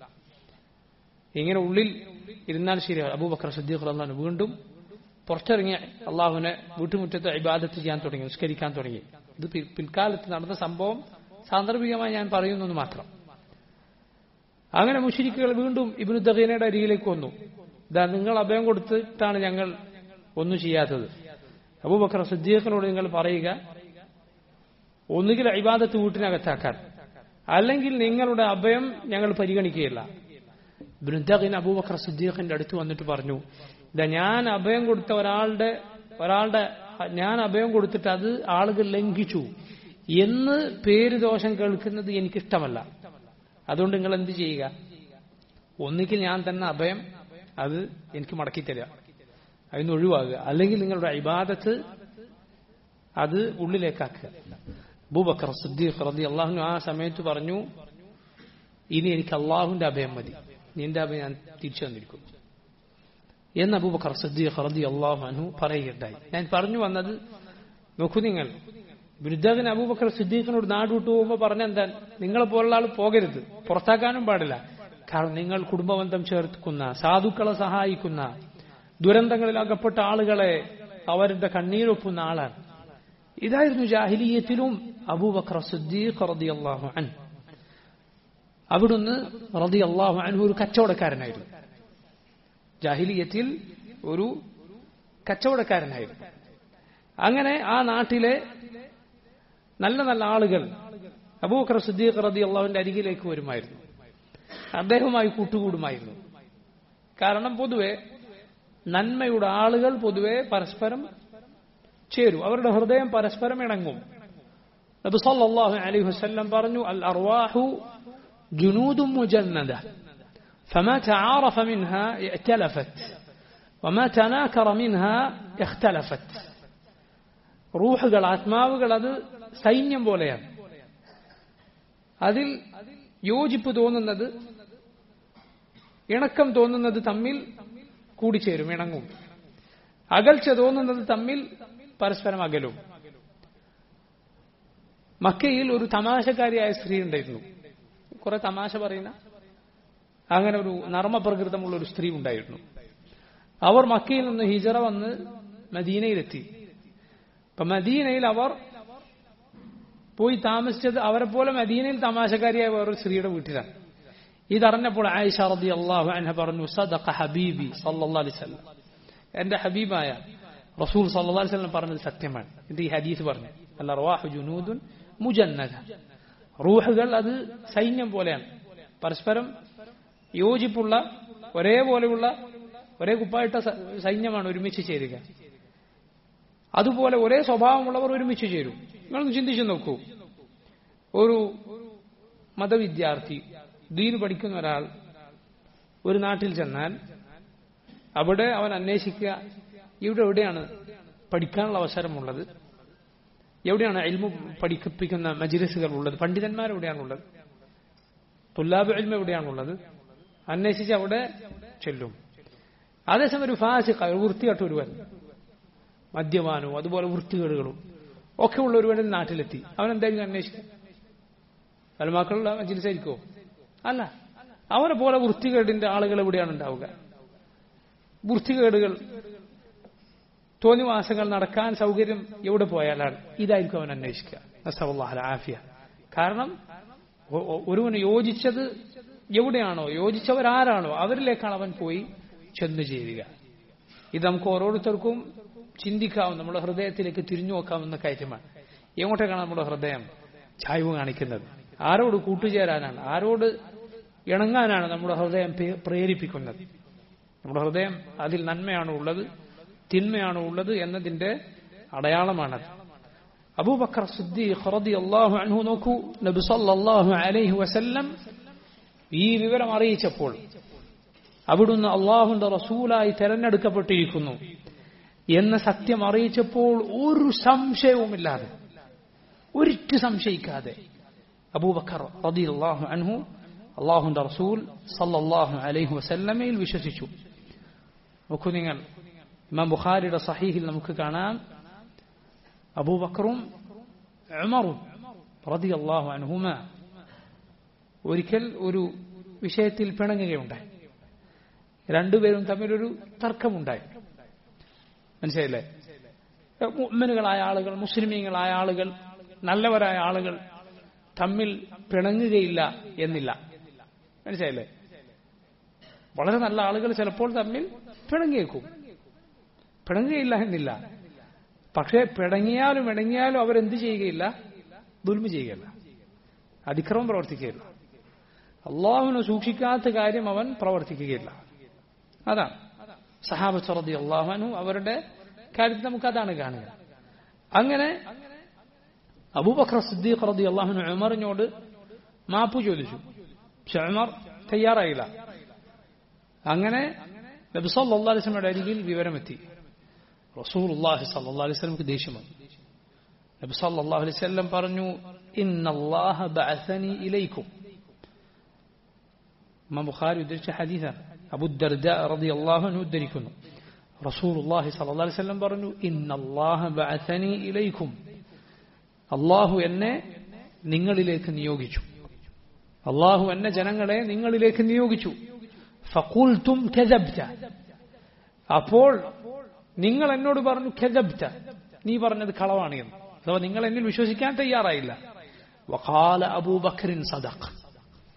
ഇങ്ങനെ ഉള്ളിൽ ഇരുന്നാൽ ശരിയാവും അബൂബക്കർ സിദ്ദീഖ് അള്ളാഹുന് വീണ്ടും പുറത്തിറങ്ങി അള്ളാഹുവിനെ വീട്ടുമുറ്റത്ത് ഇബാദത്ത് ചെയ്യാൻ തുടങ്ങി നിസ്കരിക്കാൻ തുടങ്ങി ഇത് പിൽക്കാലത്ത് നടന്ന സംഭവം സാന്ദർഭികമായി ഞാൻ പറയുന്നു മാത്രം അങ്ങനെ മുഷിരിക്കുകൾ വീണ്ടും ഇബിനു ദഹീനയുടെ അരികിലേക്ക് വന്നു ഇതാ നിങ്ങൾ അഭയം കൊടുത്തിട്ടാണ് ഞങ്ങൾ ഒന്നും ചെയ്യാത്തത് അബൂബക്കർ സിദ്ദീഖിനോട് നിങ്ങൾ പറയുക ഒന്നുകിൽ ഇബാദത്ത് വീട്ടിനകത്താക്കാൻ അല്ലെങ്കിൽ നിങ്ങളുടെ അഭയം ഞങ്ങൾ പരിഗണിക്കുകയില്ല ബൃന്ദഖിൻ അബൂബക്കർ സിദ്ദീഖിന്റെ അടുത്ത് വന്നിട്ട് പറഞ്ഞു ഇതാ ഞാൻ അഭയം കൊടുത്ത ഒരാളുടെ ഒരാളുടെ ഞാൻ അഭയം കൊടുത്തിട്ട് അത് ആളുകൾ ലംഘിച്ചു എന്ന് പേര് ദോഷം കേൾക്കുന്നത് എനിക്കിഷ്ടമല്ല അതുകൊണ്ട് നിങ്ങൾ എന്ത് ചെയ്യുക ഒന്നുകിൽ ഞാൻ തന്നെ അഭയം അത് എനിക്ക് മടക്കി തരിക അതിന് ഒഴിവാകുക അല്ലെങ്കിൽ നിങ്ങളുടെ ഇബാദത്ത് അത് ഉള്ളിലേക്കാക്കുക അബൂബക്കർ സിദ്ദീഖ് റതി അള്ളാഹു ആ സമയത്ത് പറഞ്ഞു ഇനി എനിക്ക് അള്ളാഹുവിന്റെ അഭയം മതി നിന്റെ അഭയം ഞാൻ തിരിച്ചു തന്നിരിക്കുന്നു എന്ന് അബൂബക്കർ സിദ്ദീഖ് റതി അള്ളാഹു അനു പറയുകയുണ്ടായി ഞാൻ പറഞ്ഞു വന്നത് നോക്കൂ നിങ്ങൾ ബിരുദ്ദാദിന് അബൂബക്കർ സിദ്ദീഖിനോട് നാട് വിട്ടു പോകുമ്പോൾ പറഞ്ഞെന്താ നിങ്ങളെ പോലുള്ള ആൾ പോകരുത് പുറത്താക്കാനും പാടില്ല കാരണം നിങ്ങൾ കുടുംബബന്ധം ചേർക്കുന്ന സാധുക്കളെ സഹായിക്കുന്ന ദുരന്തങ്ങളിൽ അകപ്പെട്ട ആളുകളെ അവരുടെ കണ്ണീരൊപ്പുന്ന ആളാണ് ഇതായിരുന്നു ജാഹിലീയത്തിലും അബൂബക്കർ സിദ്ദീഖ് റളിയല്ലാഹു അൻ അവിടുന്ന് റതി അള്ളാഹു അൻഹു ഒരു കച്ചവടക്കാരനായിരുന്നു ജാഹിലിയത്തിൽ ഒരു കച്ചവടക്കാരനായിരുന്നു അങ്ങനെ ആ നാട്ടിലെ നല്ല നല്ല ആളുകൾ അബൂക്കർ സിദ്ദീഖ് റതി അള്ളാഹുവിന്റെ അരികിലേക്ക് വരുമായിരുന്നു അദ്ദേഹവുമായി കൂട്ടുകൂടുമായിരുന്നു കാരണം പൊതുവെ നന്മയുടെ ആളുകൾ പൊതുവെ പരസ്പരം ചേരും അവരുടെ ഹൃദയം പരസ്പരം ഇണങ്ങും നബി സല്ലല്ലാഹു അലൈഹി വസല്ലം പറഞ്ഞു അൽ അർവാഹു جنود مجندة فما تعارف منها ائتلفت وما تناكر منها اختلفت റൂഹുകൾ ആത്മാവുകൾ അത് സൈന്യം പോലെയാണ് അതിൽ യോജിപ്പ് തോന്നുന്നത് ഇണക്കം തോന്നുന്നത് തമ്മിൽ കൂടിച്ചേരും ഇണങ്ങും അകൽച്ച തോന്നുന്നത് തമ്മിൽ പരസ്പരം അകലും മക്കയിൽ ഒരു തമാശക്കാരിയായ സ്ത്രീ ഉണ്ടായിരുന്നു കുറെ തമാശ പറയുന്ന അങ്ങനെ ഒരു നർമ്മപ്രകൃതമുള്ള ഒരു സ്ത്രീ ഉണ്ടായിരുന്നു അവർ മക്കയിൽ നിന്ന് ഹിജറ വന്ന് മദീനയിലെത്തി അപ്പൊ മദീനയിൽ അവർ പോയി താമസിച്ചത് അവരെ പോലെ മദീനയിൽ തമാശക്കാരിയായ വേറൊരു സ്ത്രീയുടെ വീട്ടിലാണ് ഇതറിഞ്ഞപ്പോൾ ആയിഷ റതി അള്ളാഹു അൻഹ പറഞ്ഞു സദഖ ഹബീബി സല്ലല്ലാഹു അലൈഹി വസല്ലം എന്റെ ഹബീബായ റസൂൽ സല്ലല്ലാഹു അലൈഹി വസല്ലം പറഞ്ഞത് സത്യമാണ് ഇത് ഈ ഹദീസ് പറഞ്ഞു അല്ല റവാഹു ജുനൂദുൻ മുജന്നദ റൂഹുകൾ അത് സൈന്യം പോലെയാണ് പരസ്പരം യോജിപ്പുള്ള ഒരേപോലെയുള്ള ഒരേ കുപ്പായിട്ട സൈന്യമാണ് ഒരുമിച്ച് ചേരുക അതുപോലെ ഒരേ സ്വഭാവമുള്ളവർ ഒരുമിച്ച് ചേരും നിങ്ങളൊന്ന് ചിന്തിച്ചു നോക്കൂ ഒരു മതവിദ്യാർത്ഥി ദീൻ പഠിക്കുന്ന ഒരാൾ ഒരു നാട്ടിൽ ചെന്നാൽ അവിടെ അവൻ അന്വേഷിക്കുക ഇവിടെ എവിടെയാണ് പഠിക്കാനുള്ള അവസരമുള്ളത് എവിടെയാണ് എൽമു പഠിപ്പിക്കുന്ന മജിലിസുകൾ ഉള്ളത് പണ്ഡിതന്മാർ എവിടെയാണുള്ളത് തുല്ലാബ് എൽമ എവിടെയാണുള്ളത് അന്വേഷിച്ച് അവിടെ ചെല്ലും അതേസമയം ഒരു ഫാസിഖ ഒരു വൃത്തികെട്ട ഒരുവൻ മദ്യപാനവും അതുപോലെ വൃത്തികേടുകളും ഒക്കെ ഉള്ള ഒരുവൻ നാട്ടിലെത്തി അവൻ എന്തായിരിക്കും അന്വേഷിക്കുക അൽമാക്കളുള്ള മജിലിസായിരിക്കുമോ അല്ല അവനെ പോലെ വൃത്തികേടിന്റെ ആളുകൾ എവിടെയാണ് ഉണ്ടാവുക വൃത്തികേടുകൾ തോന്നിവാസങ്ങൾ നടക്കാൻ സൗകര്യം എവിടെ പോയാലാണ് ഇതായിരിക്കും അവൻ അന്വേഷിക്കുക നസ്തവല്ലാഹ് ആഫിയ കാരണം ഒരുവന് യോജിച്ചത് എവിടെയാണോ യോജിച്ചവരാരാണോ അവരിലേക്കാണ് അവൻ പോയി ചെന്നു ചേരുക ഇത് നമുക്ക് ഓരോരുത്തർക്കും ചിന്തിക്കാവും നമ്മുടെ ഹൃദയത്തിലേക്ക് തിരിഞ്ഞു നോക്കാവുന്ന കാര്യമാണ് എങ്ങോട്ടേക്കാണ് നമ്മുടെ ഹൃദയം ചായ്വ് കാണിക്കുന്നത് ആരോട് കൂട്ടുചേരാനാണ് ആരോട് ഇണങ്ങാനാണ് നമ്മുടെ ഹൃദയം പ്രേരിപ്പിക്കുന്നത് നമ്മുടെ ഹൃദയം അതിൽ നന്മയാണ് ഉള്ളത് തിന്മയാണ് ഉള്ളത് എന്നതിന്റെ അടയാളമാണത് അബൂബക്കർ സിദ്ദീഖ് റളിയല്ലാഹു അൻഹു നോക്കൂ നബി സല്ലല്ലാഹു അലൈഹി വസല്ലം ഈ വിവരം അറിയിച്ചപ്പോൾ അവിടുന്ന് അള്ളാഹുന്റെ റസൂലായി തെരഞ്ഞെടുക്കപ്പെട്ടിരിക്കുന്നു എന്ന സത്യം അറിയിച്ചപ്പോൾ ഒരു സംശയവുമില്ലാതെ ഒരിറ്റ് സംശയിക്കാതെ അബൂബക്കർ റളിയല്ലാഹു അൻഹു അള്ളാഹുന്റെ റസൂൽ സല്ലല്ലാഹു അലൈഹി വസല്ലമയിൽ വിശ്വസിച്ചു നോക്കൂ നിങ്ങൾ ഇമാം ബുഖാരിയുടെ സഹീഹിൽ നമുക്ക് കാണാം അബൂബക്കറും ഉമറും റളിയല്ലാഹു അൻഹുമ ഒരിക്കൽ ഒരു വിഷയത്തിൽ പിണങ്ങുകയുണ്ടായി രണ്ടുപേരും തമ്മിലൊരു തർക്കമുണ്ടായി മനസ്സിലായില്ലേ മുഅ്മിനുകളായ ആളുകൾ മുസ്ലിമീങ്ങളായ ആളുകൾ നല്ലവരായ ആളുകൾ തമ്മിൽ പിണങ്ങുകയില്ല എന്നില്ല മനസ്സിലായില്ലേ വളരെ നല്ല ആളുകൾ ചിലപ്പോൾ തമ്മിൽ പിണങ്ങിയേക്കും പിണങ്ങുകയില്ല എന്നില്ല പക്ഷേ പിണങ്ങിയാലും ഇണങ്ങിയാലും അവരെന്ത് ചെയ്യുകയില്ല ദുൽമ ചെയ്യുകയില്ല അതിക്രമം പ്രവർത്തിക്കുകയില്ല അള്ളാഹുവിനെ സൂക്ഷിക്കാത്ത കാര്യം അവൻ പ്രവർത്തിക്കുകയില്ല അതാണ് സഹാബത്ത് അള്ളാഹുനു അവരുടെ കാര്യത്തിൽ നമുക്ക് അതാണ് കാണുക അങ്ങനെ അബൂബക്കർ സിദ്ദീഖ് റതി അള്ളാഹുനു ഉമറിനോട് മാപ്പു ചോദിച്ചു പക്ഷെ ഉമർ തയ്യാറായില്ല അങ്ങനെ നബി സല്ലല്ലാഹു അലൈഹി വസല്ലമയുടെ അരികിൽ വിവരമെത്തി റസൂലുള്ളാഹി സല്ലല്ലാഹു അലൈഹി വസല്ലമക്ക് ദേഷ്യം വന്നു നബി സല്ലല്ലാഹു അലൈഹി വസല്ലം പറഞ്ഞു ഇന്നല്ലാഹ ബഅസനി ഇലൈക്കും ഇമാം ബുഖാരി ഉദ്ധരിച്ച ഹദീസാണ് അബു ദർദ റളിയല്ലാഹു അൻഹു ഉദ്ധരിക്കുന്നു റസൂലുള്ളാഹി സല്ലല്ലാഹു അലൈഹി വസല്ലം പറഞ്ഞു ഇന്നല്ലാഹ ബഅസനി ഇലൈക്കും അള്ളാഹു എന്നെ നിങ്ങളിലേക്ക് നിയോഗിച്ചു അള്ളാഹു എന്നെ ജനങ്ങളെ നിങ്ങളിലേക്ക് നിയോഗിച്ചു ഫഖുൽതും കെജബ്ത അപ്പോൾ നിങ്ങൾ എന്നോട് പറഞ്ഞു കെജബ്ത നീ പറഞ്ഞത് കളവാണ് എന്ന് അഥവാ നിങ്ങൾ എന്നിൽ വിശ്വസിക്കാൻ തയ്യാറായില്ല വഖാല അബൂബക്കറിൻ സദഖ്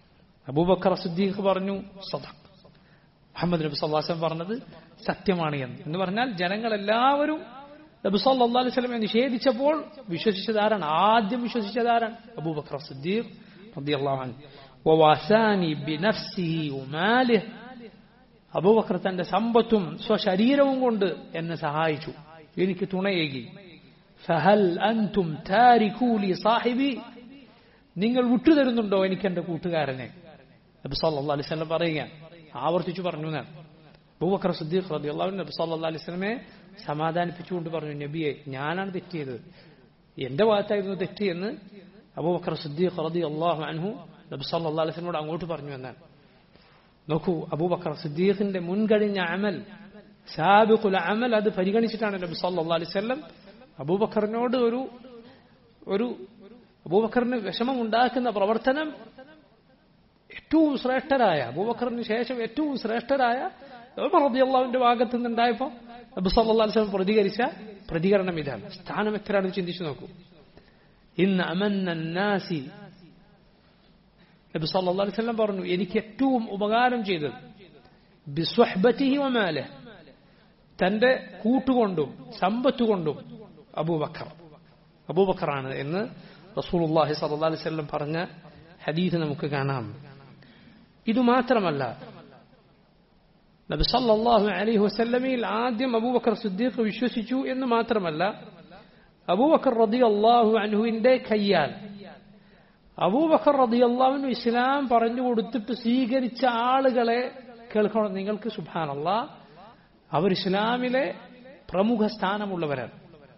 അബൂബക്കർ സിദ്ദീഖ് പറഞ്ഞു സദഖ് മുഹമ്മദ് നബി സല്ലാസ്ലം പറഞ്ഞത് സത്യമാണ് എന്ന് എന്ന് പറഞ്ഞാൽ ജനങ്ങളെല്ലാവരും നബി സല്ലാ അലൈഹി സ്വലമെ നിഷേധിച്ചപ്പോൾ വിശ്വസിച്ചതാരാണ് ആദ്യം വിശ്വസിച്ചതാരാണ് അബൂബക്കർ സിദ്ദീഖ് റളിയല്ലാഹു അൻഹു വവാസാനി ബിനഫ്സിഹി വമാലിഹി അബൂബക്കർ തന്റെ സമ്പത്തും സ്വശരീരവും കൊണ്ട് എന്നെ സഹായിച്ചു എനിക്ക് തുണയേകി ഫഹൽ അൻതും താരിഖൂലി സാഹിബി നിങ്ങൾ വിട്ടുതരുന്നുണ്ടോ എനിക്ക് എന്റെ കൂട്ടുകാരനെ നബി സല്ലല്ലാഹു അലൈഹി വസല്ലം പറയുക ആവർത്തിച്ചു പറഞ്ഞു ഞാൻ അബൂബക്കർ സിദ്ദീഖ് റളിയല്ലാഹു അൻഹു നബി സല്ലല്ലാഹു അലൈഹി വസല്ലമയെ സമാധാനിപ്പിച്ചുകൊണ്ട് പറഞ്ഞു നബിയെ ഞാനാണ് തെറ്റിയത് എന്റെ ഭാഗത്തായിരുന്നു തെറ്റ് എന്ന് അബൂബക്കർ സിദ്ദീഖ് റളിയല്ലാഹു അൻഹു നബി സല്ലല്ലാഹു അലൈഹി വസല്ലമയോട് അങ്ങോട്ട് പറഞ്ഞു എന്നാണ് നോക്കൂ അബൂബക്കർ സിദ്ദീഖിന്റെ മുൻകഴിഞ്ഞ അമൽ സാബിഖുൽ അമൽ അത് പരിഗണിച്ചിട്ടാണ് നബി സല്ലല്ലാഹു അലൈഹി വസല്ലം അബൂബക്കറിനോട് ഒരു ഒരു അബൂബക്കറിന് വിഷമം ഉണ്ടാക്കുന്ന പ്രവർത്തനം ഏറ്റവും ശ്രേഷ്ഠരായ അബൂബക്കറിന് ശേഷം ഏറ്റവും ശ്രേഷ്ഠരായ റബിയല്ലാവിന്റെ ഭാഗത്ത് നിന്നുണ്ടായപ്പോ നബി സല്ലല്ലാഹു അലൈഹി വസല്ലം പ്രതികരിച്ച പ്രതികരണം ഇതാണ് സ്ഥാനം എത്രയാണെന്ന് ചിന്തിച്ചു നോക്കൂ ഇന്ന് അമന്നാസി നബി സല്ലല്ലാഹു അലൈഹി വസല്ലം പറഞ്ഞു എനിക്ക് ഏറ്റവും ഉപകാരം ചെയ്തത് ബിസ്വഹ്ബത്തിഹി വമാല തന്റെ കൂട്ടുകൊണ്ടും സമ്പത്തുകൊണ്ടും അബൂബക്കർ അബൂബക്കറാണ് എന്ന് റസൂലുള്ളാഹി സല്ലല്ലാഹു അലൈഹി വസല്ലം പറഞ്ഞ ഹദീസ് നമുക്ക് കാണാം ഇത് മാത്രമല്ല നബി സല്ലല്ലാഹു അലൈഹി വസല്ലമയിൽ ആദ്യം അബൂബക്കർ സിദ്ദീഖ് വിശ്വസിച്ചു എന്ന് മാത്രമല്ല അബൂബക്കർ റളിയല്ലാഹു അൻഹുവിന്റെ കയ്യാൽ അബൂബക്കർ റളിയല്ലാഹു ഇസ്ലാം പറഞ്ഞു കൊടുത്തിട്ട് സ്വീകരിച്ച ആളുകളെ കേൾക്കണം നിങ്ങൾക്ക് സുബ്ഹാനല്ല അവർ ഇസ്ലാമിലെ പ്രമുഖ സ്ഥാനമുള്ളവരാണ്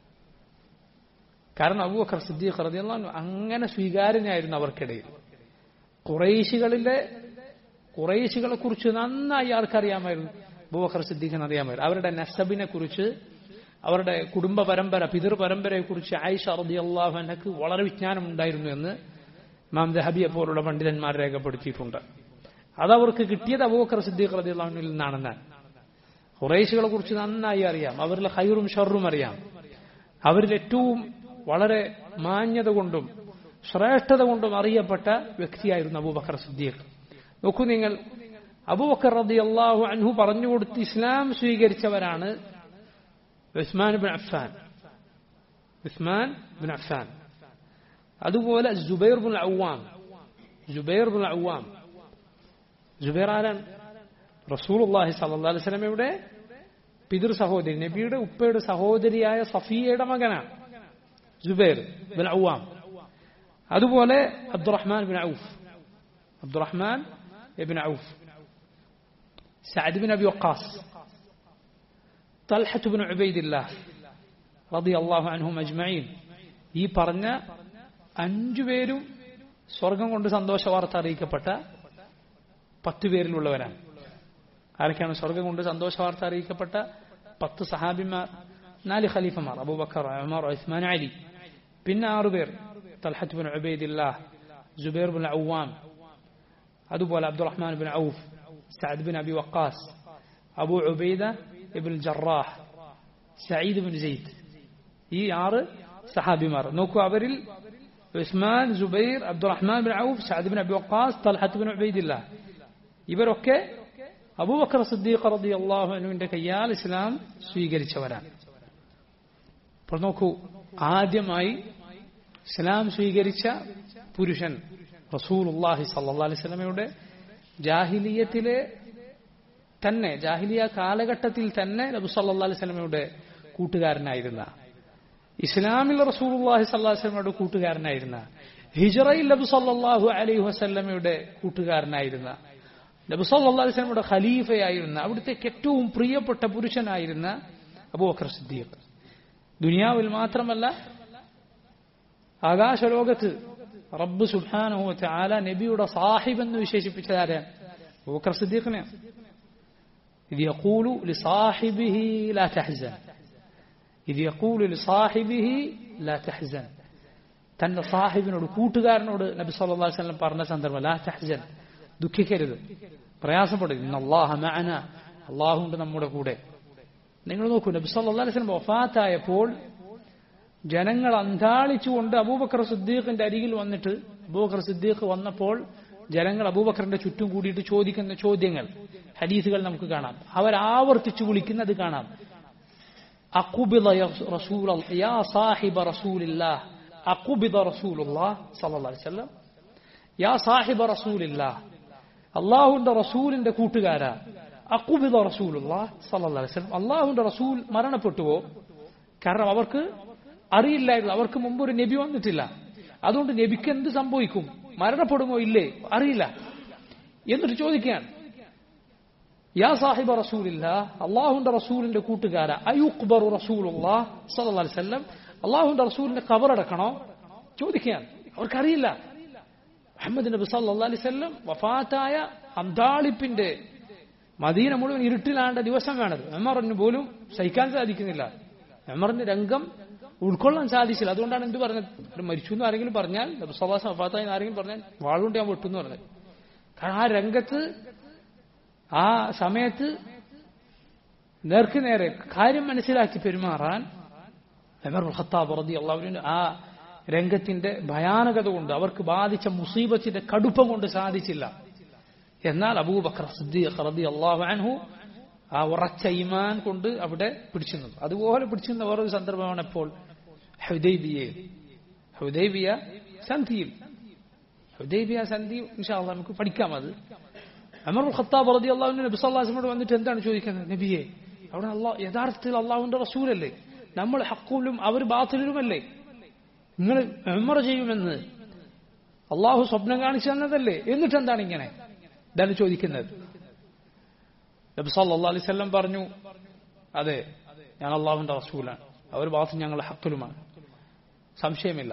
കാരണം അബൂബക്കർ സിദ്ദീഖ് റളിയല്ലാഹു അങ്ങനെ സ്വീകാര്യനായിരുന്നു അവർക്കിടയിൽ കുറേശികളിലെ കുറേശികളെ കുറിച്ച് നന്നായി ആർക്കറിയാമായിരുന്നു അബൂബക്കർ സിദ്ദീഖിന് അറിയാമായിരുന്നു അവരുടെ നസബിനെ കുറിച്ച് അവരുടെ കുടുംബ പരമ്പര പിതൃ പരമ്പരയെ കുറിച്ച് ആയിഷ റളിയല്ലാഹു അൻഹക്ക് വളരെ വിജ്ഞാനം ഉണ്ടായിരുന്നു എന്ന് ഇമാം ദഹബിയെ പോലുള്ള പണ്ഡിതന്മാർ രേഖപ്പെടുത്തിയിട്ടുണ്ട് അതവർക്ക് കിട്ടിയത് അബൂബക്കർ സിദ്ദീഖ് റളിയല്ലാഹുവിൽ നിന്നാണെന്ന് ഖുറൈശികളെ കുറിച്ച് നന്നായി അറിയാം അവരിലെ ഹൈറും ഷറും അറിയാം അവരിൽ ഏറ്റവും വളരെ മാന്യത കൊണ്ടും ശ്രേഷ്ഠത കൊണ്ടും അറിയപ്പെട്ട വ്യക്തിയായിരുന്നു അബൂബക്കർ സിദ്ദീഖ് നോക്കൂ നിങ്ങൾ അബൂബക്കർ റതി അള്ളാഹു അൻഹു പറഞ്ഞുകൊടുത്ത് ഇസ്ലാം സ്വീകരിച്ചവരാണ് Usman bin Affan Usman bin Affan അതുപോലെ ജുബൈർ ബുൽ ഔവാം ജുബൈർ ബുൽ ഔവാം ജുബൈർ ആരാണ് റസൂലുള്ളാഹി സല്ലല്ലാഹു അലൈഹി വസല്ലമയുടെ പിതൃ സഹോദരി നബിയുടെ ഉപ്പയുടെ സഹോദരിയായ സഫിയയുടെ മകനാണ് ജുബൈർ ബിൻ ഔവാം അതുപോലെ Abdur Rahman bin Auf Abdur Rahman bin Auf Saad bin Abi Waqqas طلحة بن عبيد الله رضي الله عنهم أجمعين ഈ പറഞ്ഞ അഞ്ചു പേരും സ്വർഗം കൊണ്ട് സന്തോഷ വാർത്ത അറിയിക്കപ്പെട്ട പത്ത് പേരിലുള്ളവരാണ് ആരൊക്കെയാണ് സ്വർഗം കൊണ്ട് സന്തോഷ വാർത്ത അറിയിക്കപ്പെട്ട പത്ത് സഹാബിമാർ നാല് ഖലീഫമാർ അബൂബക്കർ ഉമർ ഉസ്മാൻ അലി പിന്നെ ആറുപേർ Talha bin Ubaidullah Zubair bin Awwam അതുപോലെ Abdur Rahman bin Auf Saad bin Abi Waqqas Abu Ubaida ibn Jarrah Sayyid bin Zaid ഈ ആറ് സഹാബിമാർ നോക്കൂ അവരിൽ Usman Zubair Abdur Rahman bin Auf Saad bin Abi Waqqas Talha bin Ubaidullah ഇവരൊക്കെ Abu Bakr Siddique റളിയല്ലാഹു അൻഹുവിന്റെ കയ്യാൽ ഇസ്ലാം സ്വീകരിച്ചവരാണ് അപ്പോൾ നോക്കൂ ആദ്യമായി ഇസ്ലാം സ്വീകരിച്ച പുരുഷൻ റസൂലുള്ളാഹി സല്ലല്ലാഹു അലൈഹി വസല്ലമയുടെ ജാഹിലിയത്തിലെ തന്നെ ജാഹിലിയ കാലഘട്ടത്തിൽ തന്നെ നബി സല്ലല്ലാഹു അലൈഹി വസല്ലമയുടെ കൂട്ടുകാരനായിരുന്ന ഇസ്ലാമിൽ റസൂലുള്ളാഹി സല്ലല്ലാഹു അലൈഹി വസല്ലമയുടെ കൂട്ടുകാരനായിരുന്ന ഹിജറയിൽ നബി സല്ലല്ലാഹു അലൈഹി വസല്ലമയുടെ കൂട്ടുകാരനായിരുന്ന നബി സല്ലല്ലാഹു അലൈഹി വസല്ലമയുടെ ഖലീഫയായിരുന്ന അവിടുത്തെ ഏറ്റവും പ്രിയപ്പെട്ട പുരുഷനായിരുന്ന അബൂബക്കർ സിദ്ദീഖ് ദുനിയാവിൽ മാത്രമല്ല ആകാശലോകത്ത് റബ്ബ് സുബ്ഹാനഹു വതആല നബിയുടെ സാഹിബ് എന്ന് വിശേഷിപ്പിച്ചതാരാണ് അബൂബക്കർ സിദ്ദീഖിനെ ഇത് യഖൂലു ലിസാഹിബിഹി ലാ തഹ്സൻ ഇത് യഖൂലു ലിസാഹിബിഹി ലാ തഹ്സൻ തന്റെ സാഹിബിനോട് കൂട്ടുകാരനോട് നബി സല്ലല്ലാഹു അലൈഹി വസല്ലം പറഞ്ഞ സന്ദർഭം ലാ തഹ്സൻ ദുഃഖിക്കരുത് പ്രയാസപ്പെടരുത് ഇന്നല്ലാഹ മഅന അല്ലാഹു ഉണ്ട് നമ്മുടെ കൂടെ നിങ്ങൾ നോക്കൂ നബി സല്ലല്ലാഹു അലൈഹി വസല്ലം വഫാത്തായപ്പോൾ ജനങ്ങൾ അന്താളിച്ചുകൊണ്ട് അബൂബക്കർ സിദ്ദീഖിന്റെ അരികിൽ വന്നിട്ട് അബൂബക്കർ സിദ്ദീഖ് വന്നപ്പോൾ ജനങ്ങൾ അബൂബക്കറിന്റെ ചുറ്റും കൂടിയിട്ട് ചോദിക്കുന്ന ചോദ്യങ്ങൾ ഹദീസുകൾ നമുക്ക് കാണാം അവർ ആവർത്തിച്ചു വിളിക്കുന്നത് കാണാം അക്കുബിദ റസൂൽ യാ സാഹിബ റസൂലില്ലാ അക്കുബിദ റസൂലുല്ലാ സല്ലല്ലാഹു അലൈഹി വസല്ലം യാ സാഹിബ റസൂലില്ലാ അള്ളാഹുന്റെ റസൂലിന്റെ കൂട്ടുകാരാ അക്കുബിദ റസൂലുല്ലാ സല്ലല്ലാഹു അലൈഹി വസല്ലം അള്ളാഹുന്റെ റസൂൽ മരണപ്പെട്ടുവോ കാരണം അവർക്ക് അറിയില്ലായിരുന്നു അവർക്ക് മുമ്പ് ഒരു നബി വന്നിട്ടില്ല അതുകൊണ്ട് നബിക്ക് എന്ത് സംഭവിക്കും മരണപ്പെടുമോ ഇല്ലേ അറിയില്ല എന്നിട്ട് ചോദിക്കുകയാണ് യാ സാഹിബ റസൂലില്ല അള്ളാഹുന്റെ റസൂലിന്റെ കൂട്ടുകാര അയുക്ബറു റസൂലുല്ലാ സല്ലല്ലാഹു അലൈഹി വസല്ലം അള്ളാഹുന്റെ റസൂലിന്റെ കബറടക്കണോ ചോദിക്കുകയാണ് അവർക്കറിയില്ല മുഹമ്മദ് നബി സല്ലല്ലാഹു അലൈഹി വസല്ലം വഫാത്തായ അന്താളിപ്പിന്റെ മദീന മുഴുവൻ ഇരുട്ടിലാണ്ട ദിവസം വേണത് മെമ്മറിന് പോലും സഹിക്കാൻ സാധിക്കുന്നില്ല മെമ്മറിന്റെ രംഗം ഉൾക്കൊള്ളാൻ സാധിച്ചില്ല അതുകൊണ്ടാണ് എന്ത് പറഞ്ഞത് മരിച്ചു എന്ന് ആരെങ്കിലും പറഞ്ഞാൽ നബി സല്ലാസ് വഫാത്തായി ആരെങ്കിലും പറഞ്ഞാൽ വാളുകൊണ്ട് ഞാൻ വെട്ടുന്നു പറഞ്ഞത് കാരണം ആ രംഗത്ത് ആ സമയത്ത് നേർക്ക് നേരെ കാര്യം മനസ്സിലാക്കി പെരുമാറാൻ അമർ ഖത്താബ് റതി അള്ളാഹുവിന് ആ രംഗത്തിന്റെ ഭയാനകത കൊണ്ട് അവർക്ക് ബാധിച്ച മുസീബത്തിന്റെ കടുപ്പം കൊണ്ട് സാധിച്ചില്ല എന്നാൽ അബൂബക്കർ സിദ്ദീഖ് റതി അള്ളാഹു അൻഹു ആ ഉറച്ച ഇമാൻ കൊണ്ട് അവിടെ പിടിച്ചു നിന്നു അതുപോലെ പിടിച്ചു നിന്ന വേറൊരു സന്ദർഭമാണ് ഇപ്പോൾ ഹുദൈബിയയിൽ ഹുദൈബിയ സന്ധിയിൽ ഹുദൈബിയ സന്ധി ഇൻഷാല്ല നമുക്ക് പഠിക്കാം അത് അമർ ഖത്താബ് റതി അള്ളാഹുവിന്റെ നബി സല്ലാസിനോട് വന്നിട്ട് എന്താണ് ചോദിക്കുന്നത് നബിയെ അവിടെ അള്ളാഹ് യഥാർത്ഥത്തിൽ അള്ളാഹുവിന്റെ റസൂലല്ലേ നമ്മൾ ഹക്കൂലും അവർ ബാത്തിലുമല്ലേ നിങ്ങൾ മെമ്മർ ചെയ്യുമെന്ന് അള്ളാഹു സ്വപ്നം കാണിച്ചു തന്നതല്ലേ എന്നിട്ട് എന്താണ് ഇങ്ങനെ ഇതാണ് ചോദിക്കുന്നത് നബി സല്ലാ അലൈവല്ലം പറഞ്ഞു അതെ ഞാൻ അള്ളാഹുവിന്റെ റസൂലാണ് അവർ ബാത്ത് ഞങ്ങളുടെ ഹക്കിലുമാണ് സംശയമില്ല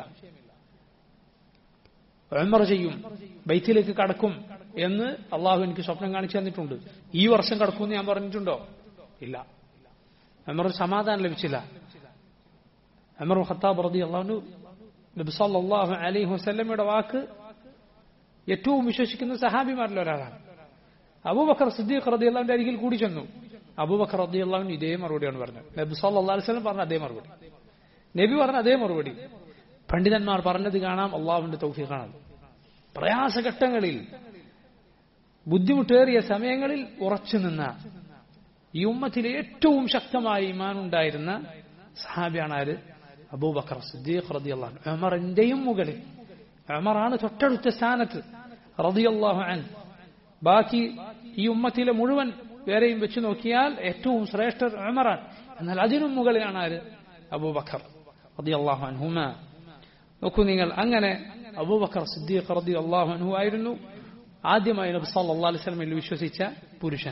ഉമർ ചെയ്യും ബൈത്തിലേക്ക് കടക്കും എന്ന് അള്ളാഹു എനിക്ക് സ്വപ്നം കാണിച്ചു തന്നിട്ടുണ്ട് ഈ വർഷം കടക്കുമെന്ന് ഞാൻ പറഞ്ഞിട്ടുണ്ടോ ഇല്ല ഉമർ സമാധാനം ലഭിച്ചില്ല ഉമർ ഖത്താബ് റതി അള്ളാഹു നബി സല്ലല്ലാഹു അലൈഹി വസല്ലമയുടെ വാക്ക് ഏറ്റവും വിശ്വസിക്കുന്ന സഹാബിമാരിൽ ഒരാളാണ് അബൂബക്കർ സിദ്ദീഖ് റതി അള്ളാഹുവിന്റെ അരികിൽ കൂടി ചെന്നു അബൂബക്കർ റതി അള്ളാഹുവിന് ഇതേ മറുപടിയാണ് പറഞ്ഞത് നബി സല്ലല്ലാഹു അലൈഹി വസല്ലം പറഞ്ഞ അതേ മറുപടി നബി പറഞ്ഞ അതേ മറുപടി പണ്ഡിതന്മാർ പറഞ്ഞത് കാണാം അള്ളാഹുവിന്റെ തൗഫീഖാണ് പ്രയാസഘട്ടങ്ങളിൽ ബുദ്ധിമുട്ടേറിയ സമയങ്ങളിൽ ഉറച്ചു നിന്ന ഈ ഉമ്മത്തിലെ ഏറ്റവും ശക്തമായ ഇമാൻ ഉണ്ടായിരുന്ന സഹാബിയാണ് ആര് അബൂബക്കർ സിദ്ദീഖ് റളിയല്ലാഹു അൻഹു ഉമറിന്റെയും മുകളിൽ ഉമറാണ് തൊട്ടടുത്ത സ്ഥാനത്ത് റളിയല്ലാഹു അൻഹു ബാക്കി ഈ ഉമ്മത്തിലെ മുഴുവൻ വേറെയും വെച്ച് നോക്കിയാൽ ഏറ്റവും ശ്രേഷ്ഠർ ഉമറാണ് എന്നാൽ അതിനും മുകളിലാണ് ആര് അബൂബക്കർ റളിയല്ലാഹു അൻഹുമ നോക്കൂ നിങ്ങൾ അങ്ങനെ അബൂബക്കർ സിദ്ദീഖ് റളിയല്ലാഹു അൻഹു ആയിരുന്നു ആദ്യമായി നബി സല്ലല്ലാഹു അലൈഹി വസല്ലമയിൽ വിശ്വസിച്ച പുരുഷൻ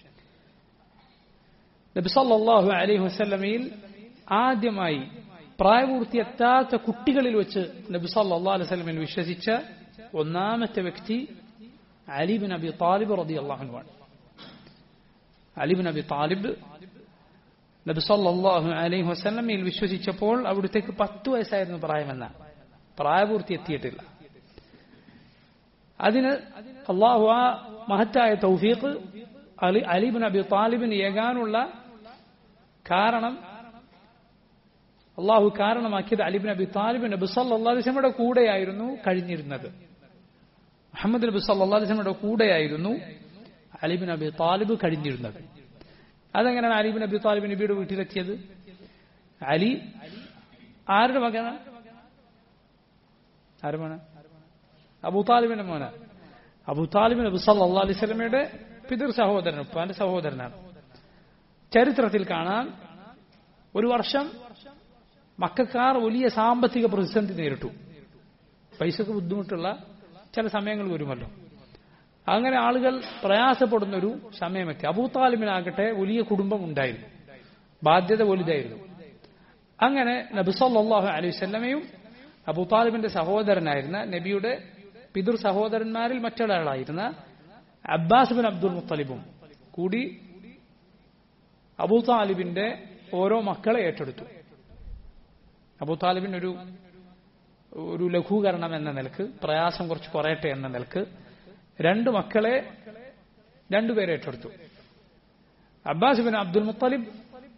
നബി സല്ലല്ലാഹു അലൈഹി വസല്ലമയിൽ ആദ്യമായി പ്രായപൂർത്തിയെത്താത്ത കുട്ടികളിൽ വെച്ച് നബി സല്ലല്ലാഹു അലൈഹി വസല്ലമയിൽ വിശ്വസിച്ച ഒന്നാമത്തെ വ്യക്തി അലിബിൻ അബി താലിബ് റളിയല്ലാഹു അൻഹു ആണ് അലിബിൻ അബി താലിബ് നബി സല്ലല്ലാഹു അലൈഹി വസല്ലമയിൽ വിശ്വസിച്ചപ്പോൾ അവിടുത്തേക്ക് പത്ത് വയസ്സായിരുന്നു പ്രായമെന്ന പ്രായപൂർത്തി എത്തിയിട്ടില്ല അതിന് അള്ളാഹു ആ മഹത്തായ തൗഫീഖ് അലി അലിബിൻ അബി താലിബിന് ഏകാനുള്ള കാരണം അള്ളാഹു കാരണമാക്കിയത് അലിബിൻ അബി താലിബിൻ നബി സല്ലാസ്ലമയുടെ കൂടെയായിരുന്നു കഴിഞ്ഞിരുന്നത് മുഹമ്മദ് നബി സല്ലാസ്ലമയുടെ കൂടെയായിരുന്നു അലിബിൻ അബി താലിബ് കഴിഞ്ഞിരുന്നത് അതെങ്ങനെയാണ് അലിബിൻ അബി താലിബ് നബിയുടെ വീട്ടിലെത്തിയത് അലി ആരുടെ മകനാണ് ആരുടെ മോന അബൂ താലിബിന്റെ മോന അബൂ താലിബിൻ നബി സല്ലാ അലൈഹി സ്വലമയുടെ പിതൃ സഹോദരൻ ഉപ്പാന്റെ സഹോദരനാണ് ചരിത്രത്തിൽ കാണാൻ ഒരു വർഷം മക്കാർ വലിയ സാമ്പത്തിക പ്രതിസന്ധി നേരിട്ടു പൈസക്ക് ബുദ്ധിമുട്ടുള്ള ചില സമയങ്ങൾ വരുമല്ലോ അങ്ങനെ ആളുകൾ പ്രയാസപ്പെടുന്ന ഒരു സമയമെത്തി അബൂത്താലിമിനാകട്ടെ വലിയ കുടുംബം ഉണ്ടായിരുന്നു ബാധ്യത വലുതായിരുന്നു അങ്ങനെ നബിസല്ലാഹു അലൈഹി വല്ലമയും അബൂത്താലിബിന്റെ സഹോദരനായിരുന്ന നബിയുടെ പിതൃ സഹോദരന്മാരിൽ മറ്റൊരാളായിരുന്ന അബ്ബാസ് ബിൻ അബ്ദുൽ മുത്തലിബും കൂടി അബൂ താലിബിന്റെ ഓരോ മക്കളെ ഏറ്റെടുത്തു അബൂ താലിബിന് ഒരു ഒരു ലഘൂകരണം എന്ന നിലക്ക് പ്രയാസം കുറച്ച് കുറയട്ടെ എന്ന നിലക്ക് രണ്ട് മക്കളെ രണ്ടുപേരെ ഏറ്റെടുത്തു അബ്ബാസ് ബിൻ അബ്ദുൽ മുത്തലിബ്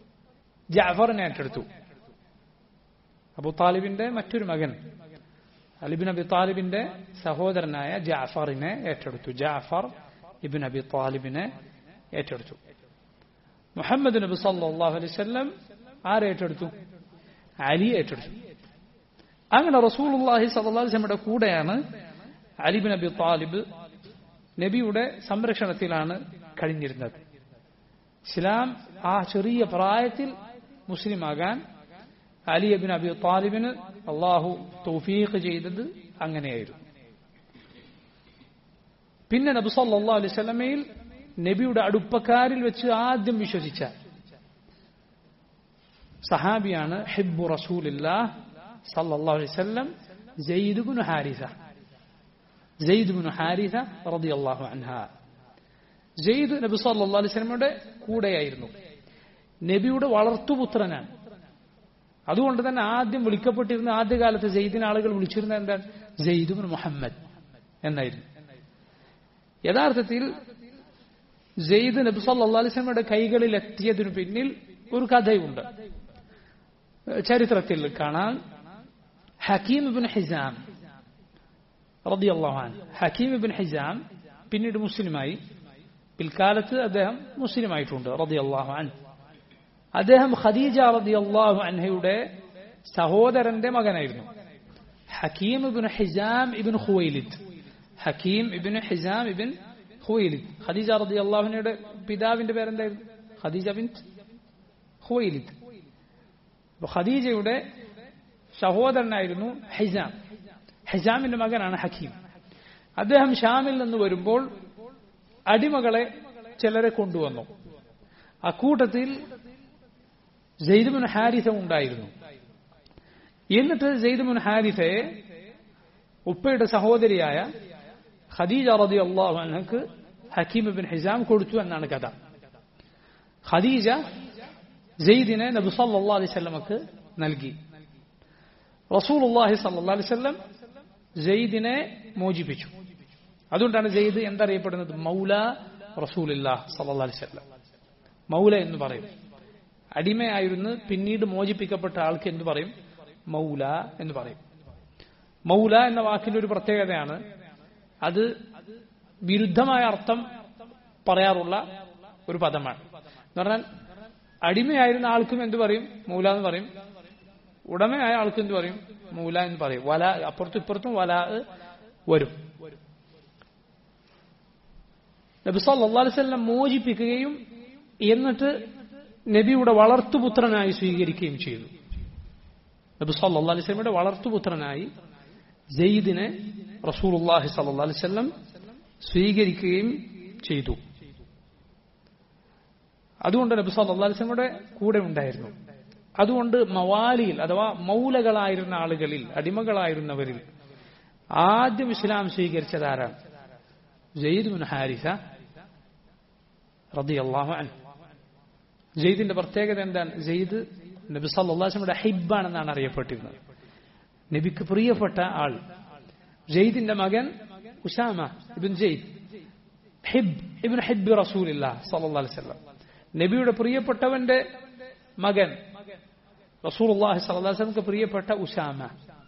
ജാഫറിനെ ഏറ്റെടുത്തു അബൂ താലിബിന്റെ മറ്റൊരു മകൻ അലിബിൻ അബി താലിബിന്റെ സഹോദരനായ ജാഫറിനെ ഏറ്റെടുത്തു ജാഫർ ഇബിൻ അബി താലിബിനെ ഏറ്റെടുത്തു മുഹമ്മദ് നബി സല്ലാഹു അലൈഹി വസല്ലം ആരെ ഏറ്റെടുത്തു അലി ഏറ്റെടുത്തു അങ്ങനെ റസൂലുള്ളാഹി സല്ലല്ലാഹു അലൈഹി വസല്ലമയുടെ കൂടെയാണ് അലിബിൻ അബി താലിബ് നബിയുടെ സംരക്ഷണത്തിലാണ് കഴിഞ്ഞിരുന്നത് ഇസ്ലാം ആ ചെറിയ പ്രായത്തിൽ മുസ്ലിമാകാൻ അലി അബിൻ അബി താലിബിന് അള്ളാഹു തൗഫീഖ് ചെയ്തത് അങ്ങനെയായിരുന്നു പിന്നെ നബി സല്ലല്ലാഹു അലൈഹി വസല്ലമയിൽ നബിയുടെ അടുപ്പക്കാരിൽ വെച്ച് ആദ്യം വിശ്വസിച്ച സഹാബിയാണ് ഹിബ്ബു റസൂലില്ലാഹ് സല്ലല്ലാഹു അലൈഹി വസല്ലം Zaid bin Haritha Zaid bin Haritha റളിയല്ലാഹു അൻഹ സെയ്ദ് നബി സല്ലല്ലാഹു അലൈഹി വസല്ലമയുടെ കൂടെയായിരുന്നു നബിയുടെ വളർത്തുപുത്രനാണ് അതുകൊണ്ട് തന്നെ ആദ്യം വിളിക്കപ്പെട്ടിരുന്ന ആദ്യകാലത്ത് ജെയ്ദിന് ആളുകൾ വിളിച്ചിരുന്ന എന്താണ് ജെയ്ദ് ബിൻ മുഹമ്മദ് എന്നായിരുന്നു യഥാർത്ഥത്തിൽ ജെയ്ദ് നബി സല്ലല്ലാഹു അലൈഹി വസല്ലമയുടെ കൈകളിൽ എത്തിയതിനു പിന്നിൽ ഒരു കഥയുണ്ട് ചരിത്രത്തിൽ കാണാൻ ഹക്കീം ബിൻ ഹിസാം റളിയല്ലാഹു അൻഹു ഹക്കീം ബിൻ ഹിസാം പിന്നീട് മുസ്ലിമായി പിൽക്കാലത്ത് അദ്ദേഹം മുസ്ലിമായിട്ടുണ്ട് റളിയല്ലാഹു അൻഹു അദ്ദേഹം ഖദീജ റളിയല്ലാഹു അൻഹയുടെ സഹോദരന്റെ മകനായിരുന്നു ഹക്കീം ഇബിൻ ഹിസാം ഇബിൻ ഖുവൈലിദ് ഹക്കീം ഇബിൻ ഹിസാം ഇബിൻ ഖുവൈലിദ് ഖദീജ റളിയല്ലാഹു അൻഹയുടെ പിതാവിന്റെ പേരെന്തായിരുന്നു ഖദീജ ബിൻ ഖുവൈലിദ് ഖദീജയുടെ സഹോദരനായിരുന്നു ഹിസാം ഹിസാമിന്റെ മകനാണ് ഹക്കീം അദ്ദേഹം ഷാമിൽ നിന്ന് വരുമ്പോൾ അടിമകളെ ചിലരെ കൊണ്ടുവന്നു അക്കൂട്ടത്തിൽ ജെയ്ദുമുൻ ഹാരിസ ഉണ്ടായിരുന്നു എന്നിട്ട് ജെയ്ദുമുൻ ഹാരിസയെ ഉപ്പയുടെ സഹോദരിയായ ഖദീജ റതി അള്ളാഹു അനക്ക് ഹക്കീം ബിൻ ഹിസാം കൊടുത്തു എന്നാണ് കഥ ഖദീജ ജെയ്ദിനെ നബി സല്ലാ അലൈഹി സ്വലമക്ക് നൽകി റസൂൽ അള്ളാഹി സല്ലാ അലൈഹി സ്വലം ജെയ്ദിനെ മോചിപ്പിച്ചു അതുകൊണ്ടാണ് ജെയ്ദ് എന്തറിയപ്പെടുന്നത് മൗല റസൂലില്ലാ സല്ലാ അലൈഹി സ്വലം മൗല എന്ന് പറയും അടിമയായിരുന്നു പിന്നീട് മോചിപ്പിക്കപ്പെട്ട ആൾക്ക് എന്ത് പറയും മൗല എന്ന് പറയും മൗല എന്ന വാക്കിന്റെ ഒരു പ്രത്യേകതയാണ് അത് വിരുദ്ധമായ അർത്ഥം പറയാറുള്ള ഒരു പദമാണ് എന്ന് പറഞ്ഞാൽ അടിമയായിരുന്ന ആൾക്കും എന്ത് പറയും മൗല എന്ന് പറയും ഉടമയായ ആൾക്കും എന്ത് പറയും മൗല എന്ന് പറയും വല അപ്പുറത്തും ഇപ്പുറത്തും വല വരും നബി സല്ലല്ലാഹു അലൈഹി വസല്ലം മോചിപ്പിക്കുകയും എന്നിട്ട് നബിയുടെ വളർത്തുപുത്രനായി സ്വീകരിക്കുകയും ചെയ്തു നബി സല്ലല്ലാഹു അലൈഹി വസല്ലമയുടെ വളർത്തുപുത്രനായി ജയ്ദിനെ റസൂലുള്ളാഹി സല്ലല്ലാഹു അലൈഹി വസല്ലം സ്വീകരിക്കുകയും ചെയ്തു അതുകൊണ്ട് നബി സല്ലല്ലാഹു അലൈഹി വസല്ലമയുടെ കൂടെ ഉണ്ടായിരുന്നു അതുകൊണ്ട് മവാലിയിൽ അഥവാ മൗലകളായിരുന്ന ആളുകളിൽ അടിമകളായിരുന്നവരിൽ ആദ്യം ഇസ്ലാം സ്വീകരിച്ചത് ആരാണ് ജയ്ദ് ബിൻ ഹാരിസ റളിയല്ലാഹു അൻഹു ജെയ്ദിന്റെ പ്രത്യേകത എന്താണ് ജെയ്ദ് നബി സല്ലാസ്മയുടെ ഹിബാണെന്നാണ് അറിയപ്പെട്ടിരുന്നത് നബിക്ക് പ്രിയപ്പെട്ട ആൾ ജെയ്ദിന്റെ മകൻ ഉസാമ ഇബിൻ ജെയ്ദ് ഹിബ് ഇബിൻ ഹിബ് റസൂലില്ല സല്ലാ അലൈവല്ലം നബിയുടെ പ്രിയപ്പെട്ടവന്റെ മകൻ റസൂൽ അള്ളാഹി സല്ലാസ്ലമക്ക് പ്രിയപ്പെട്ട ഉസാമ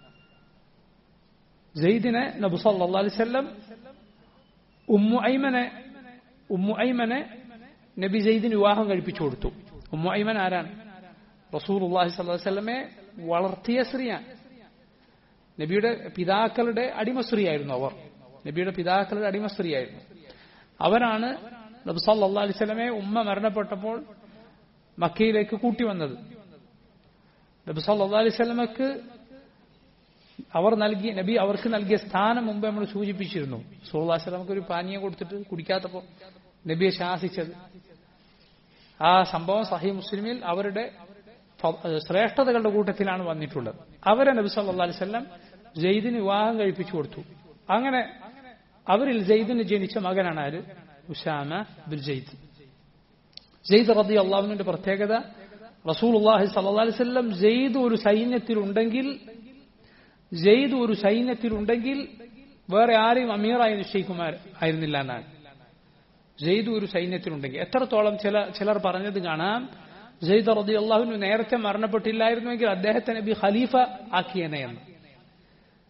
ജെയ്ദിനെ നബു സല്ലാ അലൈവല്ലം ഉമ്മു ഐമനെ ഉമ്മു ഐമനെ നബി ജെയ്ദിന് വിവാഹം കഴിപ്പിച്ചു കൊടുത്തു ഉമ്മു ഐമൻ ആരാണ് റസൂൽ അള്ളാഹി സ്വല്ലമെ വളർത്തിയ സ്ത്രീയാണ് നബിയുടെ പിതാക്കളുടെ അടിമ സ്ത്രീയായിരുന്നു അവർ നബിയുടെ പിതാക്കളുടെ അടിമ സ്ത്രീയായിരുന്നു അവരാണ് നബി സല്ലാ അലൈഹി സ്വലമെ ഉമ്മ മരണപ്പെട്ടപ്പോൾ മക്കയിലേക്ക് കൂട്ടി വന്നത് നബി സല്ലാ അലൈഹി സ്വലമക്ക് അവർ നൽകിയ നബി അവർക്ക് നൽകിയ സ്ഥാനം മുമ്പ് നമ്മൾ സൂചിപ്പിച്ചിരുന്നു സുല്ലാ സ്വലമക്ക് ഒരു പാനീയം കൊടുത്തിട്ട് കുടിക്കാത്തപ്പോൾ നബിയെ ശാസിച്ചത് ആ സംഭവം സഹി മുസ്ലിമിൽ അവരുടെ ശ്രേഷ്ഠതകളുടെ കൂട്ടത്തിലാണ് വന്നിട്ടുള്ളത് അവരെ നബി സല്ലാ അലിസ്ല്ലാം ജെയ്ദിന് വിവാഹം കഴിപ്പിച്ചു കൊടുത്തു അങ്ങനെ അവരിൽ ജെയ്ദിന് ജനിച്ച മകനാണ് ആര് ഉഷാമ ബിൻ ജെയ്ദ് ജെയ്ദ് റബി അള്ളാഹുവിന്റെ പ്രത്യേകത റസൂൽ അള്ളാഹി സല്ലാ അലിസ്ല്ലാം ജെയ്ദ് ഒരു സൈന്യത്തിലുണ്ടെങ്കിൽ ജെയ്ദ് ഒരു സൈന്യത്തിലുണ്ടെങ്കിൽ വേറെ ആരെയും അമീറായി നിശ്ചയിക്കുമാർ ആയിരുന്നില്ല എന്നാണ് ജെയ്ദ് ഒരു സൈന്യത്തിലുണ്ടെങ്കിൽ എത്രത്തോളം ചില ചിലർ പറഞ്ഞത് കാണാം ജെയ്ദ് റതി അള്ളാഹുവിന് നേരത്തെ മരണപ്പെട്ടില്ലായിരുന്നുവെങ്കിൽ അദ്ദേഹത്തെ നബി ഖലീഫ ആക്കിയേനെ എന്ന്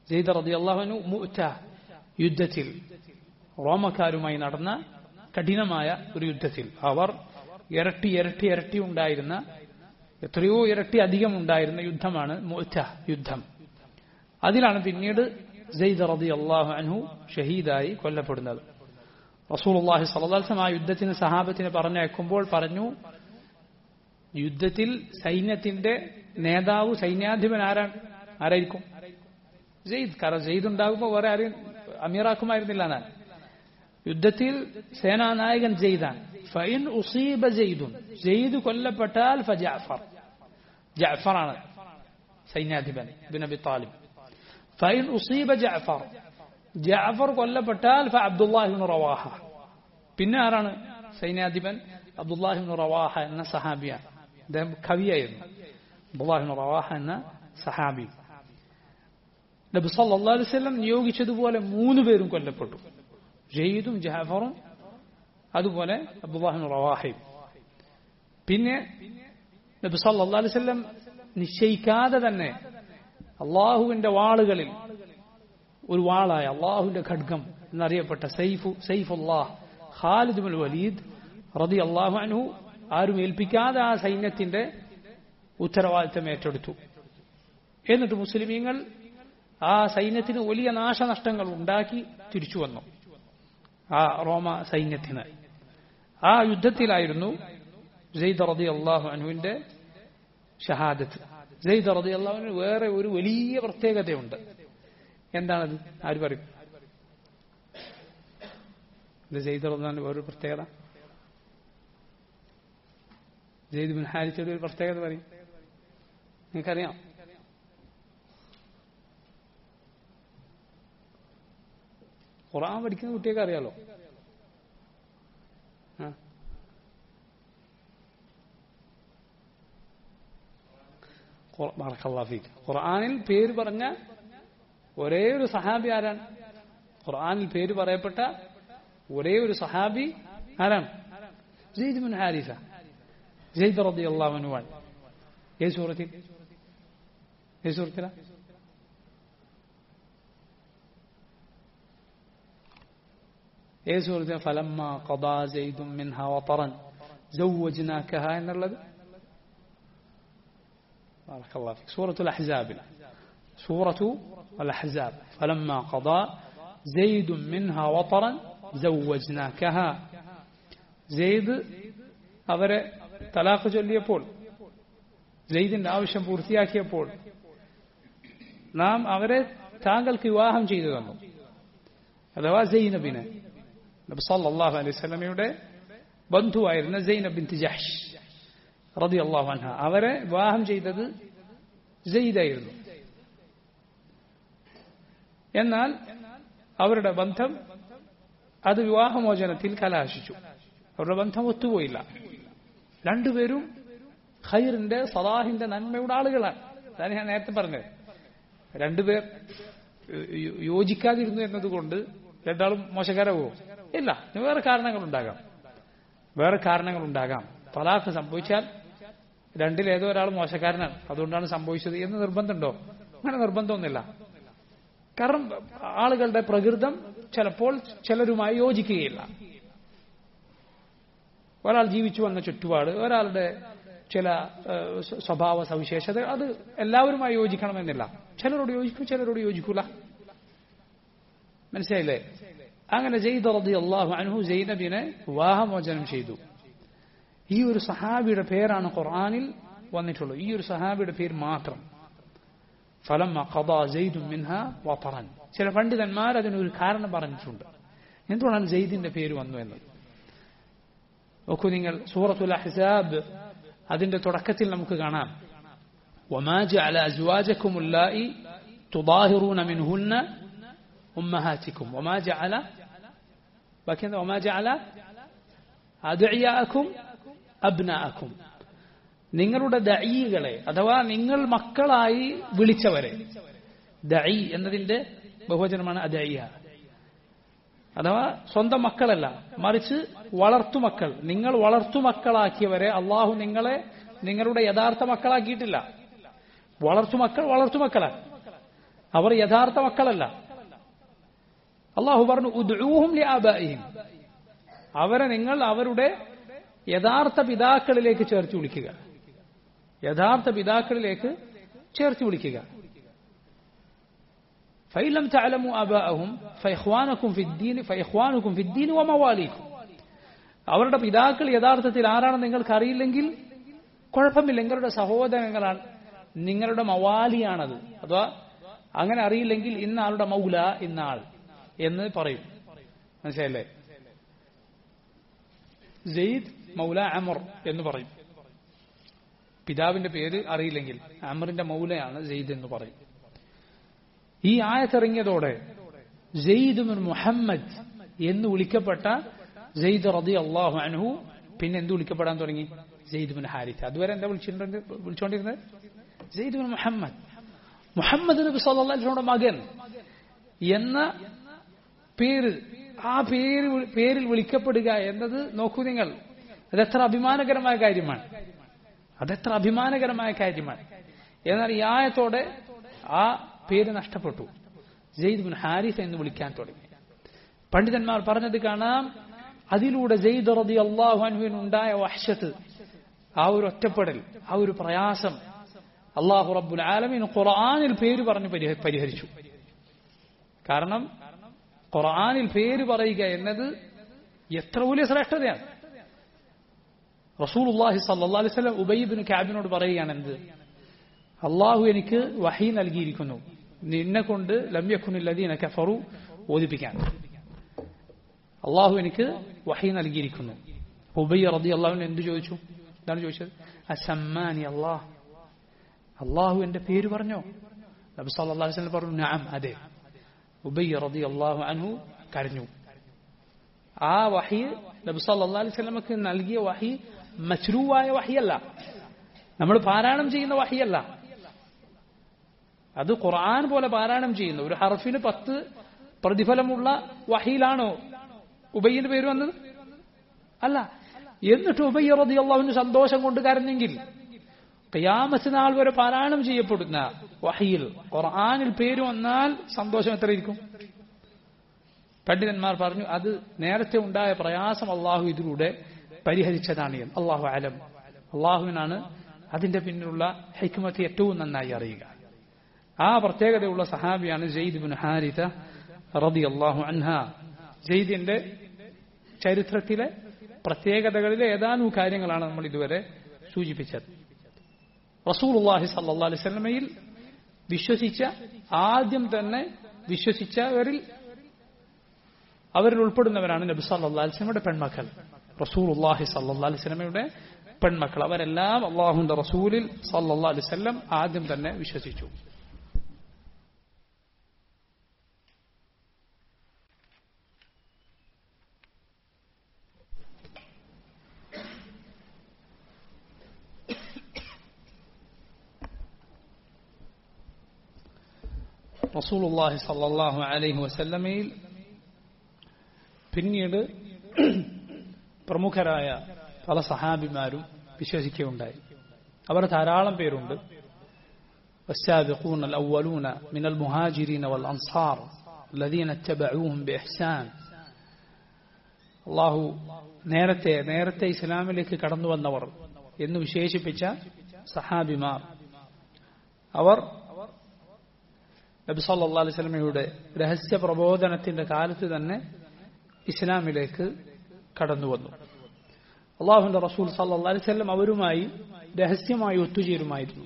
ജെയ്ദ് റതി അള്ളാഹുനു മുഅ്ത യുദ്ധത്തിൽ റോമക്കാരുമായി നടന്ന കഠിനമായ ഒരു യുദ്ധത്തിൽ അവർ ഇരട്ടി ഇരട്ടി ഇരട്ടി ഉണ്ടായിരുന്ന എത്രയോ ഇരട്ടി അധികം ഉണ്ടായിരുന്ന യുദ്ധമാണ് മുഅ്ത യുദ്ധം അതിലാണ് പിന്നീട് സെയ്ദ് റതി അള്ളാഹു അൻഹു ഷഹീദായി കൊല്ലപ്പെടുന്നത് റസൂലുള്ളാഹി സ്വല്ലല്ലാഹു ആ യുദ്ധത്തിന് സഹാബത്തിന് പറഞ്ഞയക്കുമ്പോൾ പറഞ്ഞു യുദ്ധത്തിൽ സൈന്യത്തിന്റെ നേതാവ് സൈന്യാധിപൻ ആരാണ് ആരായിരിക്കും ജെയ്ദ് കാരണം ജെയ്ദ് ഉണ്ടാകുമ്പോൾ വേറെ ആരെയും അമീറാക്കുമായിരുന്നില്ല ഞാൻ യുദ്ധത്തിൽ സേനാനായകൻ ജെയ്ദാണ് ഫൈൻ ഉസീബ ജെയ്ദുൻ ജെയ്ദ് കൊല്ലപ്പെട്ടാൽ ഫജാഫർ ജാഫറാണ് സൈന്യാധിപൻ ബിൻ അബി താലിബ് ഫൈൻ ഉസീബ ജാഫർ ജാഫർ കൊല്ലപ്പെട്ടാൽ ഫ അബ്ദുല്ലാഹിബിൻ റവാഹ പിന്നെ ആരാണ് സൈന്യാധിപൻ അബ്ദുല്ലാഹിബിൻ റവാഹ എന്ന സഹാബിയാണ് അദ്ദേഹം കവിയായിരുന്നു അബ്ദുല്ലാഹിബിൻ റവാഹ എന്ന സഹാബി നബി സല്ലല്ലാഹു അലൈഹി വസല്ലം നിയോഗിച്ചതുപോലെ മൂന്ന് പേരും കൊല്ലപ്പെട്ടു ജയ്ദും ജാഫറും അതുപോലെ അബ്ദുല്ലാഹിബിൻ റവാഹയും പിന്നെ നബി സല്ലല്ലാഹു അലൈഹി വസല്ലം നിശ്ചയിക്കാതെ തന്നെ അള്ളാഹുവിന്റെ വാളുകളിൽ ഒരു വാളായ അള്ളാഹുവിന്റെ ഖഡ്ഗം എന്നറിയപ്പെട്ട സൈഫു സൈഫുല്ലാഹ് ഖാലിദ് ബിൻ വലീദ് റതി അള്ളാഹു അൻഹു ആരും ഏൽപ്പിക്കാതെ ആ സൈന്യത്തിന്റെ ഉത്തരവാദിത്തം ഏറ്റെടുത്തു എന്നിട്ട് മുസ്ലിമീങ്ങൾ ആ സൈന്യത്തിന് വലിയ നാശനഷ്ടങ്ങൾ ഉണ്ടാക്കി തിരിച്ചു വന്നു ആ റോമ സൈന്യത്തിന് ആ യുദ്ധത്തിലായിരുന്നു ജെയ്ദ് റതി അള്ളാഹു അനുവിന്റെ ഷഹാദത്ത് ജെയ്ദ് റതി അള്ളാഹുവിന് വേറെ ഒരു വലിയ പ്രത്യേകതയുണ്ട് എന്താണത് ആര് പറയും ഇത് ജെയ്ദ് റഹ്മാന്റെ വേറൊരു പ്രത്യേകത ജെയ്ദ് ബിൻ ഹാരിച്ചയുടെ ഒരു പ്രത്യേകത പറയും നിങ്ങൾക്കറിയാം ഖുറാൻ പഠിക്കുന്ന കുട്ടിയൊക്കെ അറിയാലോ ഖുർആാനിൽ പേര് പറഞ്ഞ ഒരേ ഒരു സഹാബി ആരാണ് ഖുർആാനിൽ പേര് പറയപ്പെട്ട ഒരേ ഒരു സഹാബി ആരാണ് ജെയ്ദ് മുൻ ഹാരിസ ജെയ്ദ് റബി അള്ളാഹുനുവാൻ ഏത് സൂറത്തിൽ ഏത് സൂറത്തില ഏത് സൂറത്തിൽ ഫലമ്മ ഖദാ ജെയ്ദും മിൻഹ വതറൻ زوجناكها എന്നുള്ളത് بارك الله فيك سورة الأحزاب سورة الأحزاب فلما قضى زيد منها وطرا زوجناكها زيد അവരെ തലാഖ് ചൊല്ലിയപ്പോൾ ജെയ്ദിന്റെ ആവശ്യം പൂർത്തിയാക്കിയപ്പോൾ നാം അവരെ താങ്കൾക്ക് വിവാഹം ചെയ്തു തന്നു അഥവാ സൈനബിന് നബി സല്ലല്ലാഹു അലൈഹി വസല്ലമയുടെ ബന്ധുവായിരുന്ന സൈനബ് ബിൻ ജഹ്ഷ് റതി അള്ളാഹു അൻഹ അവരെ വിവാഹം ചെയ്തത് ജയ്ദായിരുന്നു എന്നാൽ അവരുടെ ബന്ധം അത് വിവാഹമോചനത്തിൽ കലാശിച്ചു അവരുടെ ബന്ധം ഒത്തുപോയില്ല രണ്ടുപേരും ഖൈറിന്റെ സലാഹിന്റെ നന്മയുടെ ആളുകളാണ് അതാണ് ഞാൻ നേരത്തെ പറഞ്ഞത് രണ്ടുപേർ യോജിക്കാതിരുന്നു എന്നതുകൊണ്ട് രണ്ടാളും മോശക്കാരാവോ ഇല്ല വേറെ കാരണങ്ങളുണ്ടാകാം വേറെ കാരണങ്ങളുണ്ടാകാം തലാഖ് സംഭവിച്ചാൽ രണ്ടിലേതോ ഒരാൾ മോശക്കാരനാണ് അതുകൊണ്ടാണ് സംഭവിച്ചത് എന്ന് നിർബന്ധമുണ്ടോ അങ്ങനെ നിർബന്ധമൊന്നുമില്ല കാരണം ആളുകളുടെ പ്രകൃതം ചിലപ്പോൾ ചിലരുമായി യോജിക്കുകയില്ല ഒരാൾ ജീവിച്ചു വന്ന ചുറ്റുപാട് ഒരാളുടെ ചില സ്വഭാവ സവിശേഷത അത് എല്ലാവരുമായി യോജിക്കണമെന്നില്ല ചിലരോട് യോജിക്കും ചിലരോട് യോജിക്കൂല മനസ്സിലായില്ലേ അങ്ങനെ ജെയ്ദ് റതി അള്ളാഹു അനുഹു ജൈനബിനെ വിവാഹമോചനം ചെയ്തു ഈ ഒരു സഹാബിയുടെ പേരാണ് ഖുർആാനിൽ വന്നിട്ടുള്ളത് ഈ ഒരു സഹാബിയുടെ പേര് മാത്രം ഫലം മിൻഹ വതറൻ ചില പണ്ഡിതന്മാർ അതിനൊരു കാരണം പറഞ്ഞിട്ടുണ്ട് എന്തുകൊണ്ടാണ് ജെയ്ദിന്റെ പേര് വന്നു എന്നത് നോക്കൂ നിങ്ങൾ സൂറത്തുൽ അഹ്സാബ് അതിന്റെ തുടക്കത്തിൽ നമുക്ക് കാണാം وما جعل أزواجكم اللائي تظاهرون منهن أمهاتكم وما جعل لكن وما جعل أدعياءكم അബ്നാഅക്കും നിങ്ങളുടെ ദഈകളെ അഥവാ നിങ്ങൾ മക്കളായി വിളിച്ചവരെ ദഈ എന്നതിന്റെ ബഹുവചനമാണ് അദഇയ അഥവാ സ്വന്തം മക്കളല്ല മറിച്ച് വളർത്തുമക്കൾ നിങ്ങൾ വളർത്തുമക്കളാക്കിയവരെ അള്ളാഹു നിങ്ങളെ നിങ്ങളുടെ യഥാർത്ഥ മക്കളാക്കിയിട്ടില്ല വളർത്തുമക്കൾ വളർത്തുമക്കളാണ് അവർ യഥാർത്ഥ മക്കളല്ല അള്ളാഹു പറഞ്ഞു ഉദ്ഊഹും ലിആബാഇഹിം അവരെ നിങ്ങൾ അവരുടെ യഥാർത്ഥ പിതാക്കളിലേക്ക് ചേർത്ത് വിളിക്കുക യഥാർത്ഥ പിതാക്കളിലേക്ക് ചേർത്ത് വിളിക്കുക فإن تعلموا آباءهم فإخوانكم في الدين فإخوانكم في الدين ومواليكم അവരുടെ പിതാക്കൾ യഥാർത്ഥത്തിൽ ആരാണെന്ന് നിങ്ങൾക്ക് അറിയില്ലെങ്കിൽ കുഴപ്പമില്ല നിങ്ങളുടെ സഹോദരങ്ങളാണ് നിങ്ങളുടെ മവാലിയാണത് അഥവാ അങ്ങനെ അറിയില്ലെങ്കിൽ ഇന്ന ആളുടെ മൗല ഇന്ന ആൾ എന്ന് പറയും മനസ്സിലല്ലേ ജെയ്ദ് മൗല അമർ എന്ന് പറയും പിതാവിന്റെ പേര് അറിയില്ലെങ്കിൽ അമറിന്റെ മൗലയാണ് ജെയ്ദ് എന്ന് പറയും ഈ ആയത്തിറങ്ങിയതോടെ ജെയ്ദ് മുഹമ്മദ് എന്ന് വിളിക്കപ്പെട്ട ജെയ്ദ് റതി അള്ളാഹു അൻഹു പിന്നെ എന്ത് വിളിക്കപ്പെടാൻ തുടങ്ങി ജെയ്ദ് ബിൻ ഹാരിത്ത് അതുവരെ എന്താ വിളിച്ചിട്ടുണ്ട് വിളിച്ചുകൊണ്ടിരുന്നത് ജെയ്ദ് ബിൻ മുഹമ്മദ് മുഹമ്മദ് നബി സല്ലാസ്ലയുടെ മകൻ എന്ന പേര് ആ പേര് പേരിൽ വിളിക്കപ്പെടുക എന്നത് നോക്കൂ നിങ്ങൾ അതെത്ര അഭിമാനകരമായ കാര്യമാണ് അതെത്ര അഭിമാനകരമായ കാര്യമാണ് എന്നാൽ ഈ ആയത്തോടെ ആ പേര് നഷ്ടപ്പെട്ടു ജെയ്ദ് ബിൻ ഹാരിസ് എന്ന് വിളിക്കാൻ തുടങ്ങി പണ്ഡിതന്മാർ പറഞ്ഞത് കാണാം അതിലൂടെ ജെയ്ദ് റതി അള്ളാഹു അനുവിനുണ്ടായ വഹ്ഷത്ത് ആ ഒരു ഒറ്റപ്പെടൽ ആ ഒരു പ്രയാസം അള്ളാഹു റബ്ബുൽ ആലമീൻ ഖുർആാനിൽ പേര് പറഞ്ഞ് പരിഹരിച്ചു കാരണം ഖുർആാനിൽ പേര് പറയുക എന്നത് എത്ര വലിയ ശ്രേഷ്ഠതയാണ് റസൂൽ അള്ളാഹി സല്ലാ അലൈവല്ലം ഉബൈബിന് ക്യാബിനോട് പറയുകയാണ് എന്ത് അള്ളാഹു എനിക്ക് വഹി നൽകിയിരിക്കുന്നു നിന്നെ കൊണ്ട് ലമ്യക്കുനില്ലതീന കഫറു ഓദിപ്പിക്കാൻ അള്ളാഹു എനിക്ക് വഹി നൽകിയിരിക്കുന്നു ഉബൈ റതി അള്ളാഹുവിന് എന്ത് ചോദിച്ചു എന്താണ് ചോദിച്ചത് അസമ്മാനി അള്ളാഹ് അള്ളാഹു എന്റെ പേര് പറഞ്ഞോ നബി സല്ലല്ലാഹു അലൈഹി വസല്ലം പറഞ്ഞു നഅം അതെ ഉബൈ റതി അള്ളാഹു അൻഹു കരഞ്ഞു ആ വഹി നബി സല്ലല്ലാഹു അലൈഹി വസല്ലമക്ക് നൽകിയ വഹി മച്രൂവായ വഹിയല്ല നമ്മൾ പാരായണം ചെയ്യുന്ന വഹിയല്ല അത് ഖുർആൻ പോലെ പാരായണം ചെയ്യുന്നു ഒരു ഹർഫിന് പത്ത് പ്രതിഫലമുള്ള വഹിയിലാണോ ഉബയ്യന്റെ പേര് വന്നത് അല്ല എന്നിട്ട് ഉബയ്യ റതി അള്ളാഹുവിന് സന്തോഷം കൊണ്ട് കരഞ്ഞെങ്കിൽ കയാമത്ത് നാൾ വരെ പാരായണം ചെയ്യപ്പെടുന്ന വഹിയിൽ ഖുർആാനിൽ പേര് വന്നാൽ സന്തോഷം എത്രയിരിക്കും പണ്ഡിതന്മാർ പറഞ്ഞു അത് നേരത്തെ ഉണ്ടായ പ്രയാസം അള്ളാഹു ഇതിലൂടെ പരിഹരിച്ചതാണ് എന്ന് അള്ളാഹു അലം അള്ളാഹുവിനാണ് അതിന്റെ പിന്നിലുള്ള ഹൈക്കുമത്ത് ഏറ്റവും നന്നായി അറിയുക ആ പ്രത്യേകതയുള്ള സഹാബിയാണ് ജെയ്ദ് ബിൻ ഹാരിത റതി അള്ളാഹു അൻഹ ജെയ്ദിന്റെ ചരിത്രത്തിലെ പ്രത്യേകതകളിലെ ഏതാനും കാര്യങ്ങളാണ് നമ്മൾ ഇതുവരെ സൂചിപ്പിച്ചത് റസൂലുള്ളാഹി സല്ലല്ലാഹു അലൈഹി വസല്ലമയിൽ വിശ്വസിച്ച ആദ്യം തന്നെ വിശ്വസിച്ചവരിൽ അവരിൽ ഉൾപ്പെടുന്നവരാണ് നബി സല്ലല്ലാഹു അലൈഹി വസല്ലമയുടെ പെൺമക്കൾ റസൂലുള്ളാഹി സല്ലല്ലാഹു അലൈഹി വസല്ലമയുടെ പെൺമക്കൾ അവരെല്ലാം അള്ളാഹുന്റെ റസൂലിൽ സല്ലല്ലാഹു അലൈഹി വസല്ലം ആദ്യം തന്നെ വിശ്വസിച്ചു റസൂലുള്ളാഹി സല്ലല്ലാഹു അലൈഹി വസല്ലമയിൽ പിന്നീട് പ്രമുഖരായ പല സഹാബിമാരും വിശ്വസിക്കുകയുണ്ടായി അവർ ധാരാളം പേരുണ്ട് والسابقون الأولون من المهاجرين والأنصار الذين اتبعوهم بإحسان അള്ളാഹു നേരത്തെ നേരത്തെ ഇസ്ലാമിലേക്ക് കടന്നു വന്നവർ എന്ന് വിശേഷിപ്പിച്ച സഹാബിമാർ അവർ നബി സല്ലാ അലൈഹി സ്വലമയുടെ രഹസ്യ പ്രബോധനത്തിന്റെ കാലത്ത് തന്നെ ഇസ്ലാമിലേക്ക് കടന്നു വന്നു അള്ളാഹുന്റെ റസൂൽ സല്ലാ അലൈഹി സ്വലം അവരുമായി രഹസ്യമായി ഒത്തുചേരുമായിരുന്നു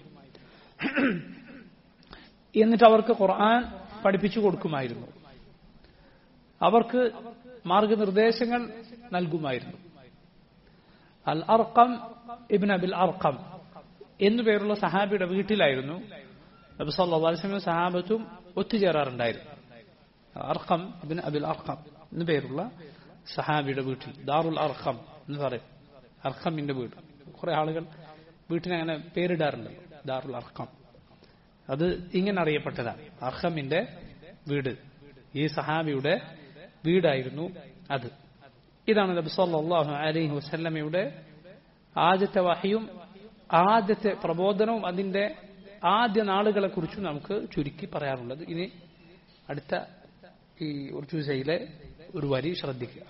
എന്നിട്ട് അവർക്ക് ഖുർആൻ പഠിപ്പിച്ചു കൊടുക്കുമായിരുന്നു അവർക്ക് മാർഗനിർദ്ദേശങ്ങൾ നൽകുമായിരുന്നു അൽ അർക്കം ഇബിൻ അബിൽ അർക്കം എന്നു പേരുള്ള സഹാബിയുടെ വീട്ടിലായിരുന്നു നബി സല്ലല്ലാഹു അലൈഹി വസല്ലം സഹാബത്തും ഒത്തുചേരാറുണ്ടായിരുന്നു അർഖം ഇബ്ൻ അബിൽ അർഖം എന്നു പേരുള്ള സഹാബിയുടെ വീട്ടിൽ ദാറുൽ അർഖം എന്ന് പറയും അർഖമിന്റെ വീട് കുറെ ആളുകൾ വീട്ടിന് അങ്ങനെ പേരിടാറുണ്ടല്ലോ ദാറുൽ അർഖം അത് ഇങ്ങനെ അറിയപ്പെട്ടതാണ് അർഖമിന്റെ വീട് ഈ സഹാബിയുടെ വീടായിരുന്നു അത് ഇതാണ് നബി സല്ലല്ലാഹു അലൈഹി വസല്ലമയുടെ ആദ്യത്തെ വഹിയും ആദ്യത്തെ പ്രബോധനവും അതിന്റെ ആദ്യ നാളുകളെ കുറിച്ചും നമുക്ക് ചുരുക്കി പറയാറുള്ളത് ഇനി അടുത്ത ഈ ഉർജുസയിലെ ഒരു വരി ശ്രദ്ധിക്കുക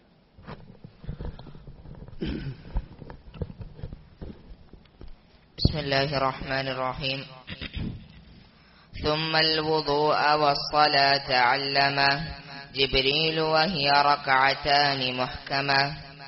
بسم الله الرحمن الرحيم ثم الوضوء والصلاة علمه جبريل وهي ركعتان محكمة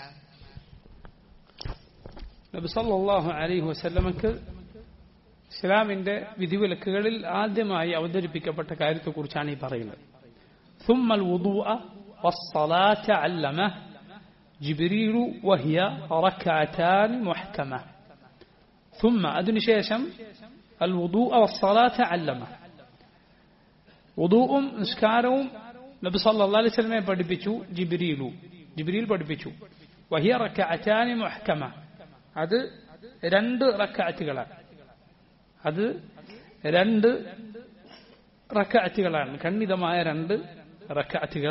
നബി സല്ലല്ലാഹു അലൈഹി വസല്ലമക്ക് ഇസ്ലാമിന്റെ വിധിവിലക്കുകളിൽ ആദ്യമായി അവതരിപ്പിക്കപ്പെട്ട കാര്യത്തെക്കുറിച്ചാണ് ഈ പറയുന്നത് ثم الوضوء والصلاة علمه جبريل وهي ركعتان محكمة ثم അതിനുശേഷം الوضوء والصلاة علمه വുദൂവും നിസ്കാരവും നബി സല്ലല്ലാഹു അലൈഹി വസല്ലമയെ പഠിപ്പിച്ചു ജിബ്രീലു ജിബ്രീൽ പഠിപ്പിച്ചു വഹിയ റക്അതാനി മുഹ്കമ അത് രണ്ട് റക്അത്തുകളാണ് അത് രണ്ട് റക്അത്തുകളാണ് ഖണ്ഡിതമായ രണ്ട് റക്അത്തുകൾ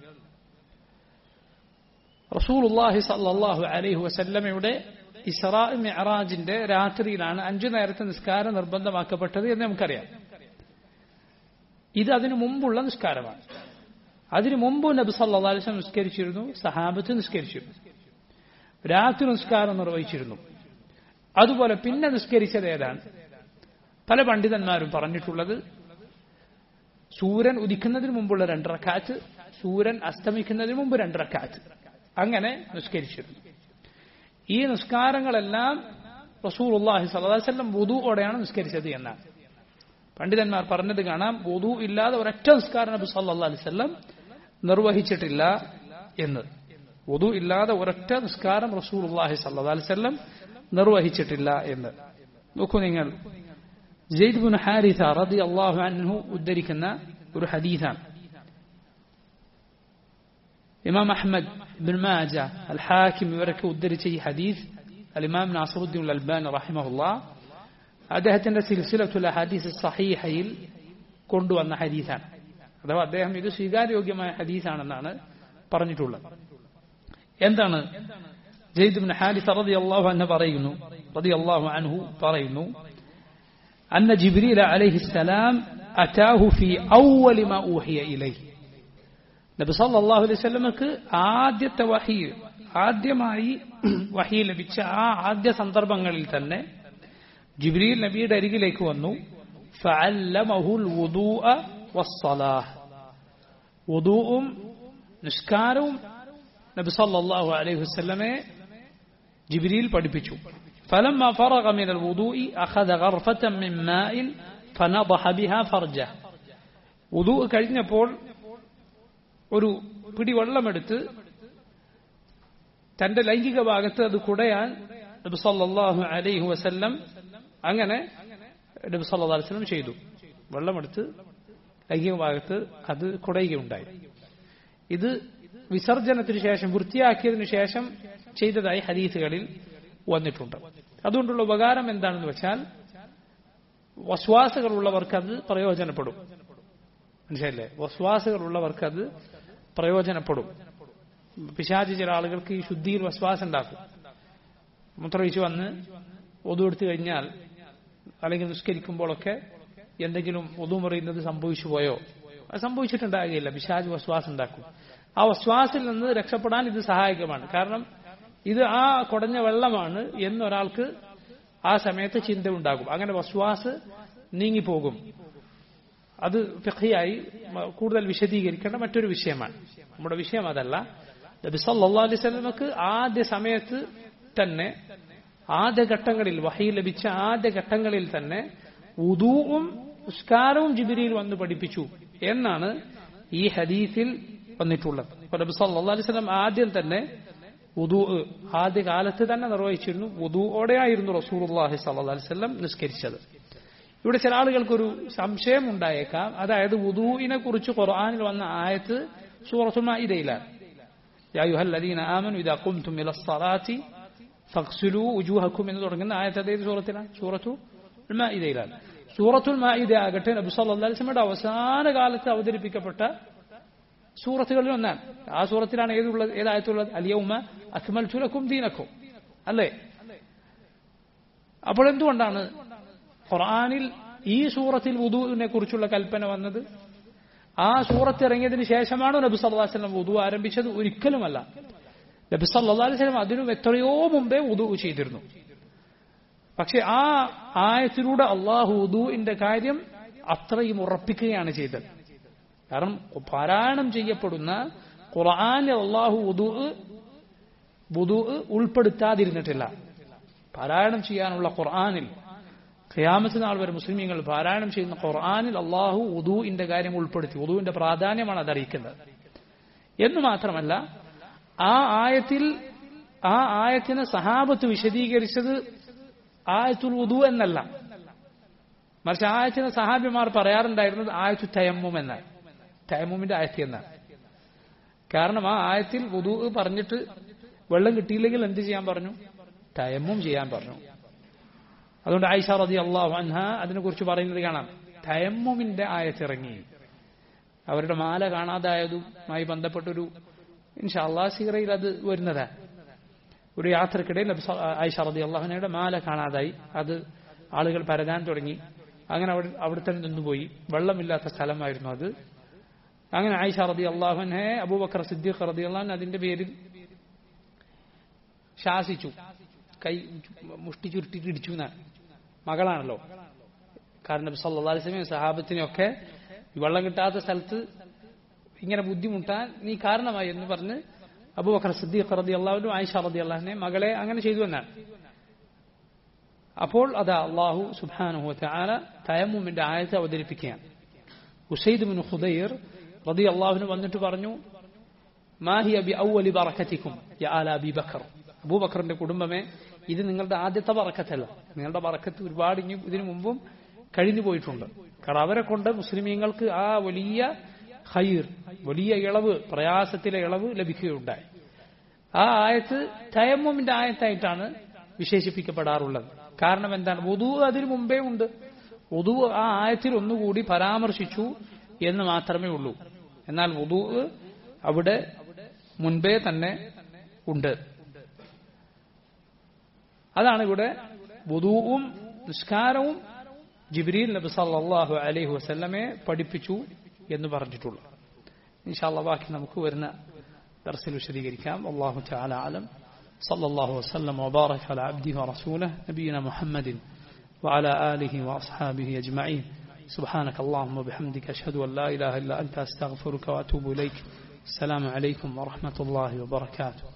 റസൂലുള്ളാഹി സല്ലല്ലാഹു അലൈഹി വസല്ലമയുടെ ഇസ്രാ മിഅറാജിന്റെ രാത്രിയിലാണ് അഞ്ചു നേരത്തെ നിസ്കാരം നിർബന്ധമാക്കപ്പെട്ടത് എന്ന് നമുക്കറിയാം ഇത് അതിനു മുമ്പുള്ള നിസ്കാരമാണ് അതിനു മുമ്പ് നബി സല്ലല്ലാഹു അലൈഹി വസല്ലം നിസ്കരിച്ചിരുന്നു സഹാബത്ത് നിസ്കരിച്ചിരുന്നു രാത്രി നിസ്കാരം നിർവഹിച്ചിരുന്നു അതുപോലെ പിന്നെ നിസ്കരിച്ചത് ഏതാണ് പല പണ്ഡിതന്മാരും പറഞ്ഞിട്ടുള്ളത് സൂര്യൻ ഉദിക്കുന്നതിന് മുമ്പുള്ള രണ്ട് റക്കാത്ത് സൂര്യൻ അസ്തമിക്കുന്നതിന് മുമ്പ് രണ്ട് റക്കാത്ത് അങ്ങനെ നിസ്കരിച്ചിരുന്നു ഈ നിസ്കാരങ്ങളെല്ലാം റസൂലുള്ളാഹി സ്വല്ലല്ലാഹു അലൈഹി വസല്ലം വുദൂഓടെയാണ് നിസ്കരിച്ചത് എന്നാണ് പണ്ഡിതന്മാർ പറഞ്ഞത് കാണാം വുദു ഇല്ലാതെ ഒരൊറ്റ നിസ്കാരം നബി സല്ലല്ലാഹു അലൈഹി വസല്ലം നിർവഹിച്ചിട്ടില്ല എന്ന് വുദു ഇല്ലാതെ ഒരൊറ്റ നിസ്കാരം റസൂലുള്ളാഹി സ്വല്ലല്ലാഹു അലൈഹി വസല്ലം നിർവഹിച്ചിട്ടില്ല എന്ന് നോക്കൂ നിങ്ങൾ സെയ്ദ് ബിൻ ഹാരിസ റളിയല്ലാഹു അൻഹു ഉദ്ധരിക്കുന്ന ഒരു ഹദീസാണ് ഇമാം Ahmad bin Majah al Hakim ഇവരൊക്കെ ഉദ്ധരിച്ച ഈ ഹദീസ് അൽ ഇമാം നാസറുദ്ദീൻ അൽബാൻ റഹിമഹുല്ലാ അദ്ദേഹത്തിന്റെ സിൽസിലത്തുൽ ഹദീസ് സഹീഹയിൽ കൊണ്ടുവന്ന ഹദീസാണ് അഥവാ അദ്ദേഹം ഇത് സ്വീകാര്യോഗ്യമായ ഹദീസാണെന്നാണ് പറഞ്ഞിട്ടുള്ളത് എന്താണ് ജയ്ദ് ബിൻ ഹാരിസ് റളിയല്ലാഹു അൻഹു പറയുന്നു റളിയല്ലാഹു അൻഹു പറയുന്നു അന്ന ജിബ്രീൽ അലൈഹിസ്സലാം അതാഹു ഫി അവ്വലി മാ ഊഹിയ ഇലൈഹി നബി സല്ലല്ലാഹു അലൈഹി വസല്ലമക്ക് ആദ്യത്തെ വഹി ആദ്യമായി വഹി ലഭിച്ച ആ ആദ്യ സന്ദർഭങ്ങളിൽ തന്നെ ജിബ്രീൽ നബിയുടെ അരികിലേക്ക് വന്നു ഫഅല്ലമഹുൽ വുദൂഅ വസ്സലാഹ് വുദൂഉം നിസ്കാരവും നബി സല്ലല്ലാഹു അലൈഹി വസല്ലമയെ ജിബ്രീൽ പഠിപ്പിച്ചു فلما فرغ من الوضوء أخذ غرفة من ماء فنضح بها فرجه വുദൂ കഴിഞ്ഞപ്പോൾ ഒരു പിടി വെള്ളമെടുത്ത് തന്റെ ലൈംഗിക ഭാഗത്ത് അത് കുടയാൻ നബി സല്ലല്ലാഹു അലൈഹി വസല്ലം അങ്ങനെ നബി സല്ലല്ലാഹു അലൈഹി വസല്ലം ചെയ്തു വെള്ളമെടുത്ത് ലൈംഗിക ഭാഗത്ത് അത് കുടയുകയുണ്ടായി ഇത് വിസർജനത്തിന് ശേഷം വൃത്തിയാക്കിയതിനു ശേഷം ചെയ്തതായി ഹദീസുകളിൽ വന്നിട്ടുണ്ട് അതുകൊണ്ടുള്ള ഉപകാരം എന്താണെന്ന് വെച്ചാൽ വസ്വാസുകളുള്ളവർക്ക് അത് പ്രയോജനപ്പെടും മനസ്സിലല്ലേ വസ്വാസുകളുള്ളവർക്ക് അത് പ്രയോജനപ്പെടും പിശാചി ചില ആളുകൾക്ക് ഈ ശുദ്ധിയിൽ വസ്വാസം ഉണ്ടാക്കും മുത്രയിച്ച് വന്ന് ഒതുവെടുത്തു കഴിഞ്ഞാൽ അല്ലെങ്കിൽ നിസ്കരിക്കുമ്പോഴൊക്കെ എന്തെങ്കിലും ഒതു മുറിയുന്നത് സംഭവിച്ചു പോയോ അത് സംഭവിച്ചിട്ടുണ്ടാകുകയില്ല പിശാജ് വസ്വാസം ഉണ്ടാക്കും ആ വസ്വാസിൽ നിന്ന് രക്ഷപ്പെടാൻ ഇത് സഹായകമാണ് കാരണം ഇത് ആ കുടഞ്ഞ വെള്ളമാണ് എന്നൊരാൾക്ക് ആ സമയത്ത് ചിന്ത ഉണ്ടാകും അങ്ങനെ വസ്വാസ് നീങ്ങിപ്പോകും അത് ഫിഖിയായി കൂടുതൽ വിശദീകരിക്കേണ്ട മറ്റൊരു വിഷയമാണ് നമ്മുടെ വിഷയം അതല്ല നബി സല്ലല്ലാഹു അലൈഹി വസല്ലമക്ക് ആദ്യ സമയത്ത് തന്നെ ആദ്യ ഘട്ടങ്ങളിൽ വഹി ലഭിച്ച ആദ്യ ഘട്ടങ്ങളിൽ തന്നെ ഉദൂവും നിസ്കാരവും ജിബിരിയിൽ വന്ന് പഠിപ്പിച്ചു എന്നാണ് ഈ ഹദീസിൽ വന്നിട്ടുള്ളത് അപ്പോൾ നബി സല്ലല്ലാഹു അലൈഹി വസല്ലം ആദ്യം തന്നെ ഉദു ആദ്യ കാലത്ത് തന്നെ നിർവഹിച്ചിരുന്നു ഉദുവോടെയായിരുന്നു റസൂലുള്ളാഹി സ്വല്ലല്ലാഹി അലൈഹി വസല്ലം നിസ്കരിച്ചത് ഇവിടെ ചില ആളുകൾക്കൊരു സംശയം ഉണ്ടായേക്കാം അതായത് വുദൂഇനെ കുറിച്ച് ഖുർആനിൽ വന്ന ആയത്ത് സൂറത്തുൽ മാഇദയിലാണ് യാ അയ്യുഹല്ലദീന ആമനു ഇദാ ഖുംതും ഇലസ് സ്വലാത്തി ഫഗ്സിലു ഉജൂഹക്കും എന്ന് തുടങ്ങുന്ന ആയത്ത് അതേ സൂറത്തിലാണ് സൂറത്തു മാഇദയിലാണ് സൂറത്തുൽ മാഇദ ആകട്ടെ നബി സല്ലല്ലാഹു അലൈഹി വസല്ലമയുടെ അവസാന കാലത്ത് അവതരിപ്പിക്കപ്പെട്ട സൂറത്തുകളിൽ ഒന്നാണ് ആ സൂറത്തിലാണ് ഏതുള്ളത് ഏതായത്തുള്ളത് അലിയൗമ അക്മൽ ചുലക്കും ദീനക്കും അല്ലേ അപ്പോൾ എന്തുകൊണ്ടാണ് ഖുർആനിൽ ഈ സൂറത്തിൽ വുദുവിനെ കുറിച്ചുള്ള കൽപ്പന വന്നത് ആ സൂറത്ത് ഇറങ്ങിയതിന് ശേഷമാണോ നബി സല്ലല്ലാഹു അലൈഹി വസല്ലം വുദു ആരംഭിച്ചത് ഒരിക്കലുമല്ല നബി സല്ലല്ലാഹു അലൈഹി വസല്ലം അതിനും എത്രയോ മുമ്പേ വുദു ചെയ്തിരുന്നു പക്ഷെ ആ ആയത്തിലൂടെ അള്ളാഹു വുദുവിന്റെ കാര്യം അത്രയും ഉറപ്പിക്കുകയാണ് ചെയ്തത് കാരണം പാരായണം ചെയ്യപ്പെടുന്ന ഖുർആനിൽ അള്ളാഹു വുദു വുദു ഉൾപ്പെടുത്താതിരുന്നിട്ടില്ല പാരായണം ചെയ്യാനുള്ള ഖുർആനിൽ ഖിയാമത്ത് നാൾ വരെ മുസ്ലിമീങ്ങൾ പാരായണം ചെയ്യുന്ന ഖുർആനിൽ അള്ളാഹു ഉദുവിന്റെ കാര്യം ഉൾപ്പെടുത്തി ഉദുവിന്റെ പ്രാധാന്യമാണ് അത് അറിയിക്കുന്നത് എന്ന് മാത്രമല്ല ആ ആയത്തിൽ ആ ആയത്തിന് സഹാബത്ത് വിശദീകരിച്ചത് ആയത്തുൽ ഉദു എന്നല്ല മറിച്ച് ആയത്തിന് സഹാബിമാർ പറയാറുണ്ടായിരുന്നത് ആയത്തു തയമ്മും എന്നാണ് തയമ്മുമിന്റെ ആയത്തി എന്നാണ് കാരണം ആ ആയത്തിൽ ഉദു പറഞ്ഞിട്ട് വെള്ളം കിട്ടിയില്ലെങ്കിൽ എന്ത് ചെയ്യാൻ പറഞ്ഞു തയമ്മും ചെയ്യാൻ പറഞ്ഞു അതുകൊണ്ട് ആയിഷ റതി അള്ളാഹു അൻഹ അതിനെക്കുറിച്ച് പറയുന്നത് കാണാം തയമ്മുമിന്റെ ആയത്തിറങ്ങി അവരുടെ മാല കാണാതായതുമായി ബന്ധപ്പെട്ടൊരു ഇൻഷാ അള്ളാഹ് സീറയിൽ അത് വരുന്നതാണ് ഒരു യാത്രക്കിടയിൽ ആയിഷ റതി അള്ളാഹുനയുടെ മാല കാണാതായി അത് ആളുകൾ പരതാൻ തുടങ്ങി അങ്ങനെ അവിടെ അവിടുത്തെ നിന്നുപോയി വെള്ളമില്ലാത്ത സ്ഥലമായിരുന്നു അത് അങ്ങനെ ആയിഷ റതി അള്ളാഹുനെ അബൂബക്കർ സിദ്ദീഖ് റതി അള്ളാഹുൻ അതിന്റെ പേരിൽ ശാസിച്ചു കൈ മുഷ്ടി ചുരുട്ടിട്ട് ഇടിച്ചു എന്നാണ് മകളാണല്ലോ കാരണം സല്ലാ അലിസ്ലമയും സഹാബത്തിനെയൊക്കെ വെള്ളം കിട്ടാത്ത സ്ഥലത്ത് ഇങ്ങനെ ബുദ്ധിമുട്ടാൻ നീ കാരണമായി എന്ന് പറഞ്ഞ് അബൂബക്കർ സിദ്ദീഖ് റതി അള്ളാഹുനും ആയിഷ റതി അള്ളാഹിനെ മകളെ അങ്ങനെ ചെയ്തു എന്നാണ് അപ്പോൾ അതാ അള്ളാഹു സുബാനുഹു ആല തയമ്മുമിന്റെ ആയത്ത് അവതരിപ്പിക്കുകയാണ് ഉസൈദ് ബിൻ ഖുദൈർ റതി അള്ളാഹുന് വന്നിട്ട് പറഞ്ഞു മാഹി അബി ഔവലി ബറക്കത്തിക്കും യാ ആല അബി ബക്കർ അബൂബക്കറിന്റെ കുടുംബമേ ഇത് നിങ്ങളുടെ ആദ്യത്തെ പറക്കത്തല്ല നിങ്ങളുടെ പറക്കത്ത് ഒരുപാട് ഇനി ഇതിനു മുമ്പും കഴിഞ്ഞു പോയിട്ടുണ്ട് കാരണം അവരെ കൊണ്ട് മുസ്ലിമീങ്ങൾക്ക് ആ വലിയ ഹൈർ വലിയ ഇളവ് പ്രയാസത്തിലെ ഇളവ് ലഭിക്കുകയുണ്ടായി ആ ആയത്ത് തയമ്മുമിന്റെ ആയത്തായിട്ടാണ് വിശേഷിപ്പിക്കപ്പെടാറുള്ളത് കാരണം എന്താണ് ഉദു അതിനു മുമ്പേ ഉണ്ട് ഉദു ആ ആയത്തിൽ ഒന്നുകൂടി പരാമർശിച്ചു എന്ന് മാത്രമേ ഉള്ളൂ എന്നാൽ ഉദു അവിടെ മുൻപേ തന്നെ ഉണ്ട് അതാണ് ഇവിടെ വുദുവും നിസ്കാരവും ജിബ്രീൽ നബി സല്ലല്ലാഹു അലൈഹി വസല്ലമെ പഠിപ്പിച്ചു എന്ന് പറഞ്ഞിട്ടുള്ളത് ഇൻഷാല്ല ബാക്കി നമുക്ക് വരുന്ന ദർസിൽ വിശദീകരിക്കാം അള്ളാഹു തആല ആലം صلى الله وسلم وبارك على عبده ورسوله نبينا محمد وعلى آله وأصحابه أجمعين سبحانك اللهم وبحمدك أشهد أن لا إله إلا أنت أستغفرك وأتوب إليك السلام عليكم ورحمة الله وبركاته